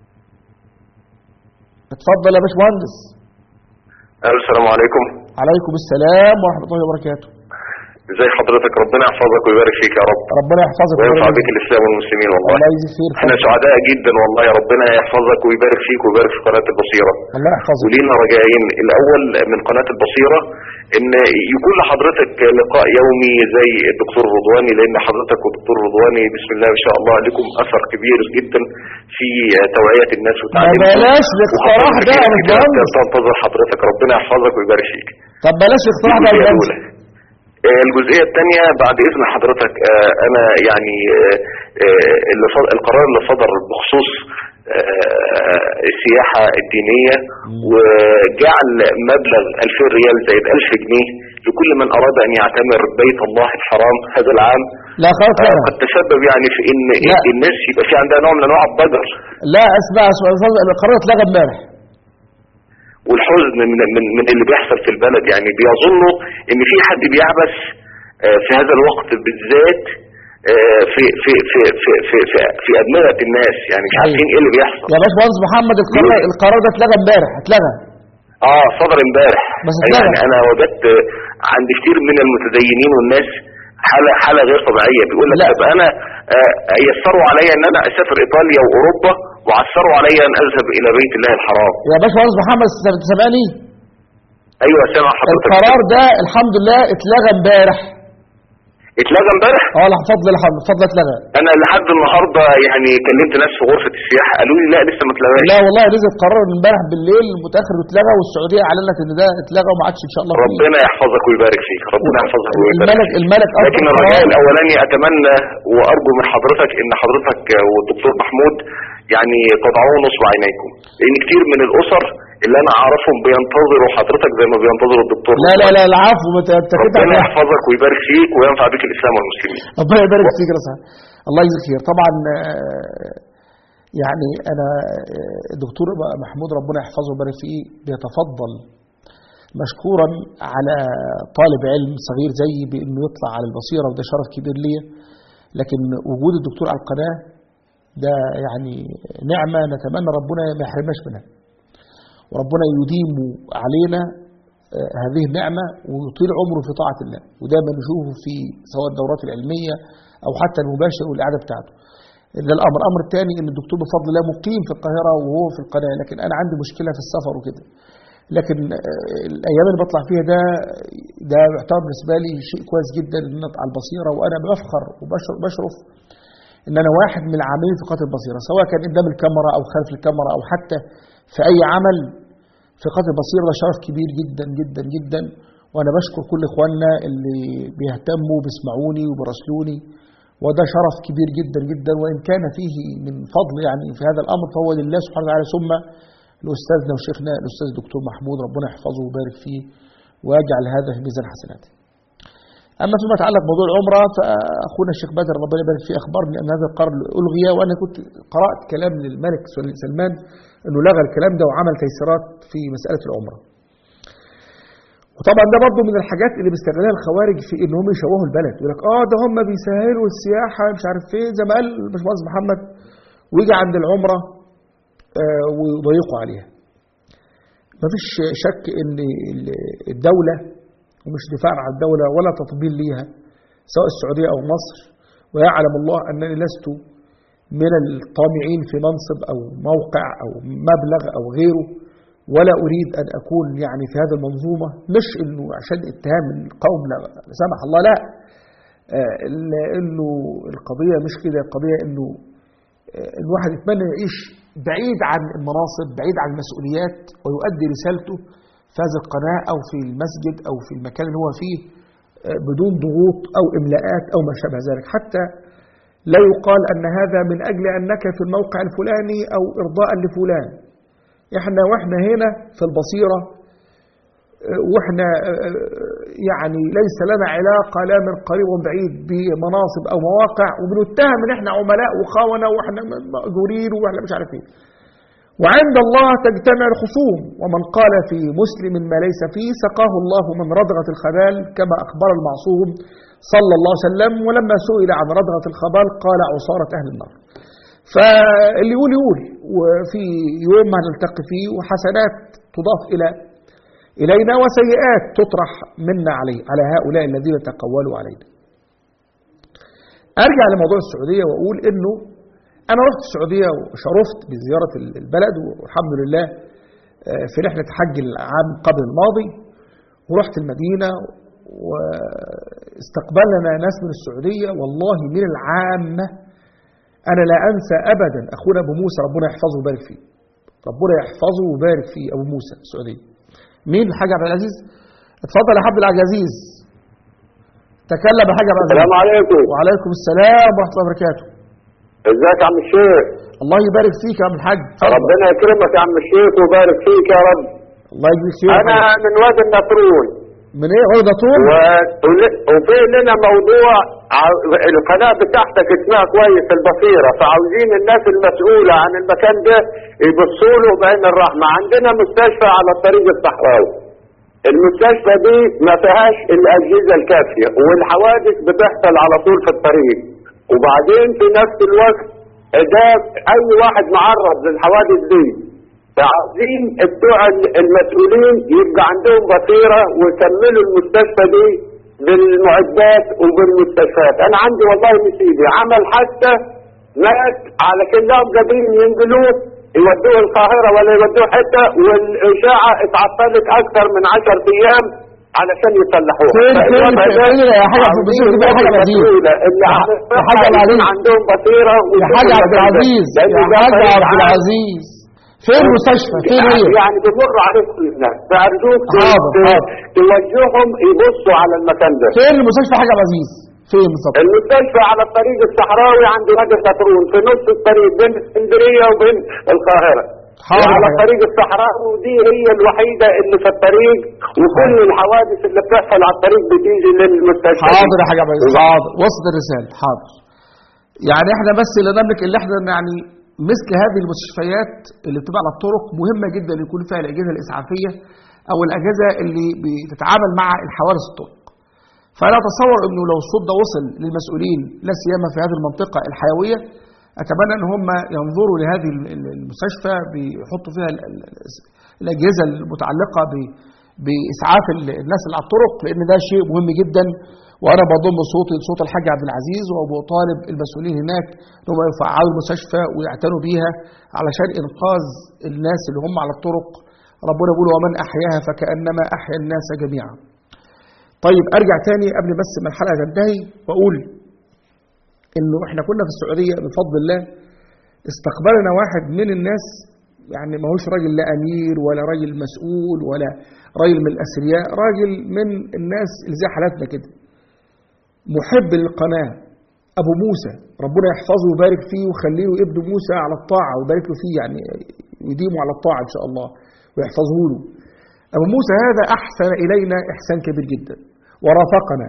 اتفضل يا باش مهندس السلام عليكم عليكم السلام ورحمة الله وبركاته ازي حضرتك ربنا يحفظك ويبارك فيك يا رب ربنا يحفظك وينفع ويبارك بك الاسلام والمسلمين والله الله يجزيك خير احنا سعداء جدا والله يا ربنا يحفظك ويبارك فيك ويبارك في قناة البصيرة الله يحفظك ولينا رجائين الاول من قناة البصيرة ان يكون لحضرتك لقاء يومي زي الدكتور رضواني لان حضرتك والدكتور رضواني بسم الله ما شاء الله لكم اثر كبير جدا في توعية الناس وتعليمهم بلاش الاقتراح ده يا باشمهندس. تنتظر حضرتك ربنا يحفظك ويبارك فيك طب بلاش الاقتراح ده يا الجزئية باشمهندس. الأولى. آه، الجزئية الثانية بعد إذن حضرتك آه، أنا يعني آه، آه، اللي صد- القرار اللي صدر بخصوص آه، السياحة الدينية وجعل مبلغ 2000 ريال زائد 1000 جنيه لكل من أراد أن يعتمر بيت الله الحرام هذا العام لا خلاص آه، لا قد تسبب يعني في إن لا. الناس يبقى في عندها نوع من أنواع الضجر لا اسمع اسمع اسمع، القرار اتلغى امبارح والحزن من من من اللي بيحصل في البلد يعني بيظنوا ان في حد بيعبث آه، في هذا الوقت بالذات آه، في في في في في في, في ادمغه الناس يعني مش صحيح. عارفين ايه اللي بيحصل يا باشمهندس محمد القرار القرار ده اتلغى امبارح اتلغى اه صدر امبارح بس يعني اتلغى. انا وجدت عند كتير من المتدينين والناس حاله حاله غير طبيعيه بيقول لك لا. طب انا آه، يسروا عليا ان انا اسافر ايطاليا واوروبا وعسروا عليا ان اذهب الى بيت الله الحرام يا باشمهندس محمد انت سامعني ايوه سامع حضرتك القرار ده الحمد لله اتلغى امبارح اتلغى امبارح اه لا بفضل الحمد بفضل اتلغى انا لحد النهارده يعني كلمت ناس في غرفه السياحه قالوا لي لا لسه ما اتلغاش لا والله نزل قرار امبارح بالليل متاخر واتلغى والسعوديه اعلنت ان ده اتلغى وما عادش ان شاء الله فيه. ربنا يحفظك ويبارك فيك ربنا يحفظك ويبارك الملك فيك الملك لكن أصدر الرجاء قرار. الاولاني اتمنى وارجو من حضرتك ان حضرتك والدكتور محمود يعني تضعوا نصب عينيكم لان كتير من الاسر اللي انا اعرفهم بينتظروا حضرتك زي ما بينتظروا الدكتور لا لا لا العفو ما ت- انت كده ربنا يحفظك ويبارك فيك وينفع بك الاسلام والمسلمين ربنا يبارك فيك يا رسول الله يجزيك خير طبعا آه، يعني انا آه، الدكتور محمود ربنا يحفظه ويبارك فيه بيتفضل مشكورا على طالب علم صغير زيي بانه يطلع على البصيره وده شرف كبير ليا لكن وجود الدكتور على القناه ده يعني نعمه نتمنى ربنا ما يحرمناش منها وربنا يديم علينا آه، هذه النعمة ويطيل عمره في طاعة الله ودايما نشوفه في سواء الدورات العلمية أو حتى المباشر والإعادة بتاعته ده الأمر الأمر الثاني إن الدكتور بفضل الله مقيم في القاهرة وهو في القناة لكن أنا عندي مشكلة في السفر وكده لكن آه، الأيام اللي بطلع فيها ده ده يعتبر بالنسبة لي شيء كويس جدا إن أنا على البصيرة وأنا بفخر وبشرف إن أنا واحد من العاملين في قناة البصيرة سواء كان قدام الكاميرا أو خلف الكاميرا أو حتى في أي عمل في قناة البصيرة ده شرف كبير جدا جدا جدا وأنا بشكر كل إخواننا اللي بيهتموا بيسمعوني وبرسلوني وده شرف كبير جدا جدا وإن كان فيه من فضل يعني في هذا الأمر فهو لله سبحانه وتعالى ثم لأستاذنا وشيخنا الأستاذ الدكتور محمود ربنا يحفظه ويبارك فيه ويجعل هذا في ميزان حسناته. أما فيما يتعلق بموضوع العمرة فأخونا الشيخ بدر ربنا يبارك فيه أخبرني أن هذا القرار ألغي وأنا كنت قرأت كلام للملك سلمان أنه لغى الكلام ده وعمل تيسيرات في مسألة العمرة. وطبعا ده برضه من الحاجات اللي بيستغلها الخوارج في ان هم يشوهوا البلد يقول لك اه ده هم بيسهلوا السياحه مش عارف ايه زي ما قال الباشمهندس محمد ويجي عند العمره آه ويضيقوا عليها. مفيش شك ان الدوله ومش دفاع عن الدوله ولا تطبيل ليها سواء السعوديه او مصر ويعلم الله انني لست من الطامعين في منصب او موقع او مبلغ او غيره ولا أريد أن أكون يعني في هذه المنظومة مش إنه عشان اتهام القوم لا سمح الله لا آه إنه القضية مش كده القضية إنه آه الواحد يتمنى يعيش بعيد عن المناصب بعيد عن المسؤوليات ويؤدي رسالته في هذه القناة أو في المسجد أو في المكان اللي هو فيه آه بدون ضغوط أو إملاءات أو ما شابه ذلك حتى لا يقال أن هذا من أجل أنك في الموقع الفلاني أو إرضاء لفلان احنا واحنا هنا في البصيرة واحنا يعني ليس لنا علاقة لا من قريب وبعيد بمناصب او مواقع وبنتهم ان احنا عملاء وخونة واحنا مأجورين واحنا مش عارف ايه وعند الله تجتمع الخصوم ومن قال في مسلم ما ليس فيه سقاه الله من ردغة الخبال كما أخبر المعصوم صلى الله عليه وسلم ولما سئل عن ردغة الخبال قال عصارة أهل النار فاللي يقول يقول وفي يوم ما نلتقي فيه وحسنات تضاف إلى إلينا وسيئات تطرح منا عليه على هؤلاء الذين تقولوا علينا أرجع لموضوع السعودية وأقول إنه أنا رحت السعودية وشرفت بزيارة البلد والحمد لله في رحلة حج العام قبل الماضي ورحت المدينة واستقبلنا ناس من السعودية والله من العامة أنا لا أنسى أبدا أخونا أبو موسى ربنا يحفظه ويبارك فيه ربنا يحفظه ويبارك فيه أبو موسى السعودية مين الحاج عبد العزيز اتفضل يا عبد العزيز تكلم يا حاج عبد العزيز السلام عليكم وعليكم السلام ورحمة الله وبركاته ازيك يا عم الشيخ الله يبارك فيك يا عم الحاج ربنا يكرمك يا عم الشيخ ويبارك فيك يا رب الله يجزيك خير انا من وادي النطرون من ايه عقدة طول و- ول- وفي لنا موضوع ع- القناة بتاعتك اسمها كويس البصيرة فعاوزين الناس المسؤولة عن المكان ده يبصوا له بعين الرحمة عندنا مستشفى على الطريق الصحراوي المستشفى دي ما فيهاش الأجهزة الكافية والحوادث بتحصل على طول في الطريق وبعدين في نفس الوقت ده أي واحد معرض للحوادث دي فعاوزين بتوع المسؤولين يبقى عندهم بصيرة ويكملوا المستشفى دي بالمعدات وبالمستشفيات انا عندي والله نسيبي عمل حتى مات على كلهم قادرين ينقلوه يودوه القاهرة ولا يودوه حتة والإشاعة اتعطلت أكثر من عشر أيام علشان يصلحوها فين- فين- فالوضع ده فين يا حاجة عبد البصير دي بقى حاجة عاوزين عزيز. المسؤولة اللي يا عن ح- الصحة يا حاج عبد يكون العزيز. عندهم بصيرة يا ويشوفوا حاج عبد المكان ده. العزيز لأن يا ده حاج طريق عبد عام. العزيز فين المستشفى فين هي يعني بمر عليكم الناس فأرجوك ت- حاضر، ت- حاضر. توجههم يبصوا على المكان ده فين المستشفى حاج عبد العزيز فين بالظبط المستشفى على الطريق الصحراوي عند نادي الخطرون في نص الطريق بين اسكندريه وبين القاهره حاضر وعلى يا الطريق الصحراوي ودي هي الوحيده اللي في الطريق وكل الحوادث اللي بتحصل على الطريق بتيجي للمستشفى دي. حاضر يا حاج عبد العزيز حاضر وصلت الرسالة حاضر يعني احنا بس اللي نملك اللي احنا يعني مثل هذه المستشفيات اللي بتبقى على الطرق مهمة جدا يكون فيها الأجهزة الإسعافية أو الأجهزة اللي بتتعامل مع الحوادث الطرق فأنا أتصور أنه لو الصوت ده وصل للمسؤولين لا سيما في هذه المنطقة الحيوية أتمنى أن هم ينظروا لهذه ال- ال- المستشفى بيحطوا فيها ال- ال- الأجهزة المتعلقة ب- بإسعاف ال- الناس اللي على الطرق لأن ده شيء مهم جدا وأنا بضم صوتي لصوت الحاج عبد العزيز وبطالب المسؤولين هناك أن هم يفعلوا المستشفى ويعتنوا بيها علشان إنقاذ الناس اللي هم على الطرق ربنا بيقول ومن أحياها فكأنما أحيا الناس جميعا طيب أرجع تاني قبل بس ما الحلقة تنتهي وأقول إنه إحنا كنا في السعودية بفضل الله استقبلنا واحد من الناس يعني ما هوش راجل لا أمير ولا راجل مسؤول ولا راجل من الأثرياء راجل من الناس اللي زي حالاتنا كده محب للقناة أبو موسى ربنا يحفظه ويبارك فيه ويخليه ابن موسى على الطاعة ويبارك له فيه يعني يديمه على الطاعة إن شاء الله ويحفظه له أبو موسى هذا أحسن إلينا إحسان كبير جدا ورافقنا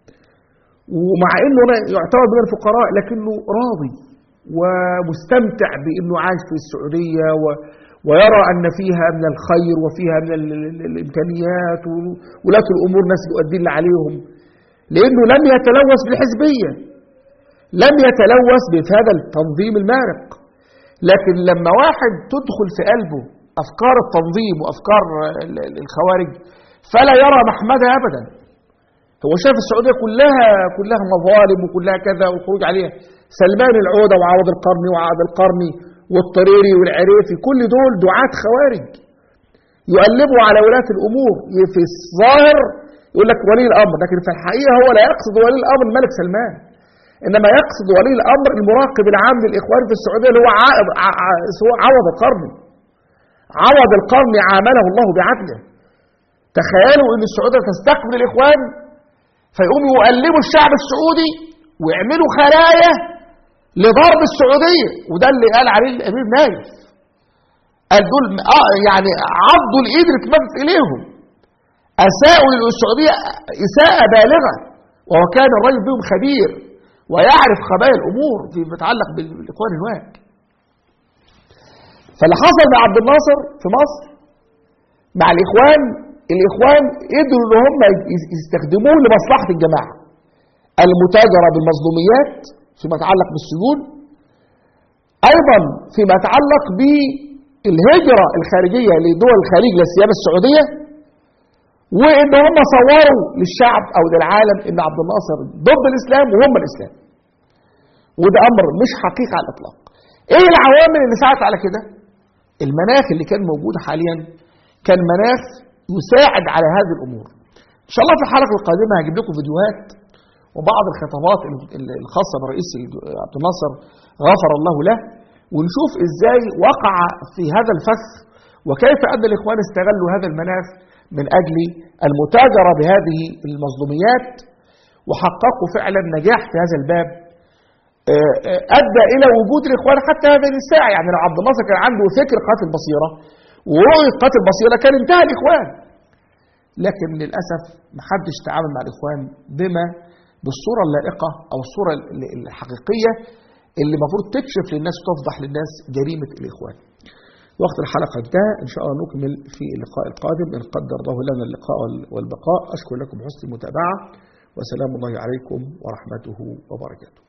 ومع أنه يعتبر من الفقراء لكنه راضي ومستمتع بأنه عايش في السعودية و ويرى أن فيها من الخير وفيها من ال- ال- الإمكانيات وولاة الأمور ناس يؤدين اللي عليهم لأنه لم يتلوث بالحزبية لم يتلوث بهذا التنظيم المارق لكن لما واحد تدخل في قلبه أفكار التنظيم وأفكار ال- ال- الخوارج فلا يرى محمدها أبدا هو شايف السعودية كلها كلها مظالم وكلها كذا والخروج عليها سلمان العودة وعوض القرني وعاد القرني والطريري والعريفي كل دول دعاة خوارج يقلبوا على ولاة الأمور في الظاهر يقول لك ولي الأمر لكن في الحقيقة هو لا يقصد ولي الأمر الملك سلمان إنما يقصد ولي الأمر المراقب العام للإخوان في السعودية اللي هو عائب ع- ع- سواء عوض القرني عوض القرني عامله الله بعدله تخيلوا ان السعوديه تستقبل الاخوان فيقوموا يقلبوا الشعب السعودي ويعملوا خلايا لضرب السعوديه وده اللي قال عليه الامير نايف قال دول آه يعني عضوا الايد اللي اتمدت اليهم اساءوا للسعوديه اساءه بالغه وهو كان الرجل بهم خبير ويعرف خبايا الامور فيما يتعلق بالاخوان الهناك فاللي حصل مع عبد الناصر في مصر مع الاخوان الاخوان قدروا ان هم يستخدموه لمصلحه الجماعه المتاجره بالمظلوميات فيما يتعلق بالسجون ايضا فيما يتعلق بالهجره الخارجيه لدول الخليج لا سيما السعوديه وان هم صوروا للشعب او للعالم ان عبد الناصر ضد الاسلام وهم الاسلام وده امر مش حقيقه على الاطلاق ايه العوامل اللي ساعدت على كده المناخ اللي كان موجود حاليا كان مناخ يساعد على هذه الامور ان شاء الله في الحلقه القادمه هجيب لكم فيديوهات وبعض الخطابات الخاصه برئيس عبد الناصر غفر الله له ونشوف ازاي وقع في هذا الفخ وكيف ان الاخوان استغلوا هذا المناخ من اجل المتاجره بهذه المظلوميات وحققوا فعلا نجاح في هذا الباب ادى الى وجود الاخوان حتى هذه الساعه يعني لو عبد الناصر كان عنده فكر قاتل بصيره ورؤيه قاتل بصيره كان انتهى الاخوان لكن للاسف محدش تعامل مع الاخوان بما بالصوره اللائقه او الصوره ال- الحقيقيه اللي المفروض تكشف للناس تفضح للناس جريمه الاخوان. وقت الحلقه انتهى ان شاء الله نكمل في اللقاء القادم ان قدر الله لنا اللقاء وال- والبقاء اشكر لكم حسن المتابعه وسلام الله عليكم ورحمته وبركاته.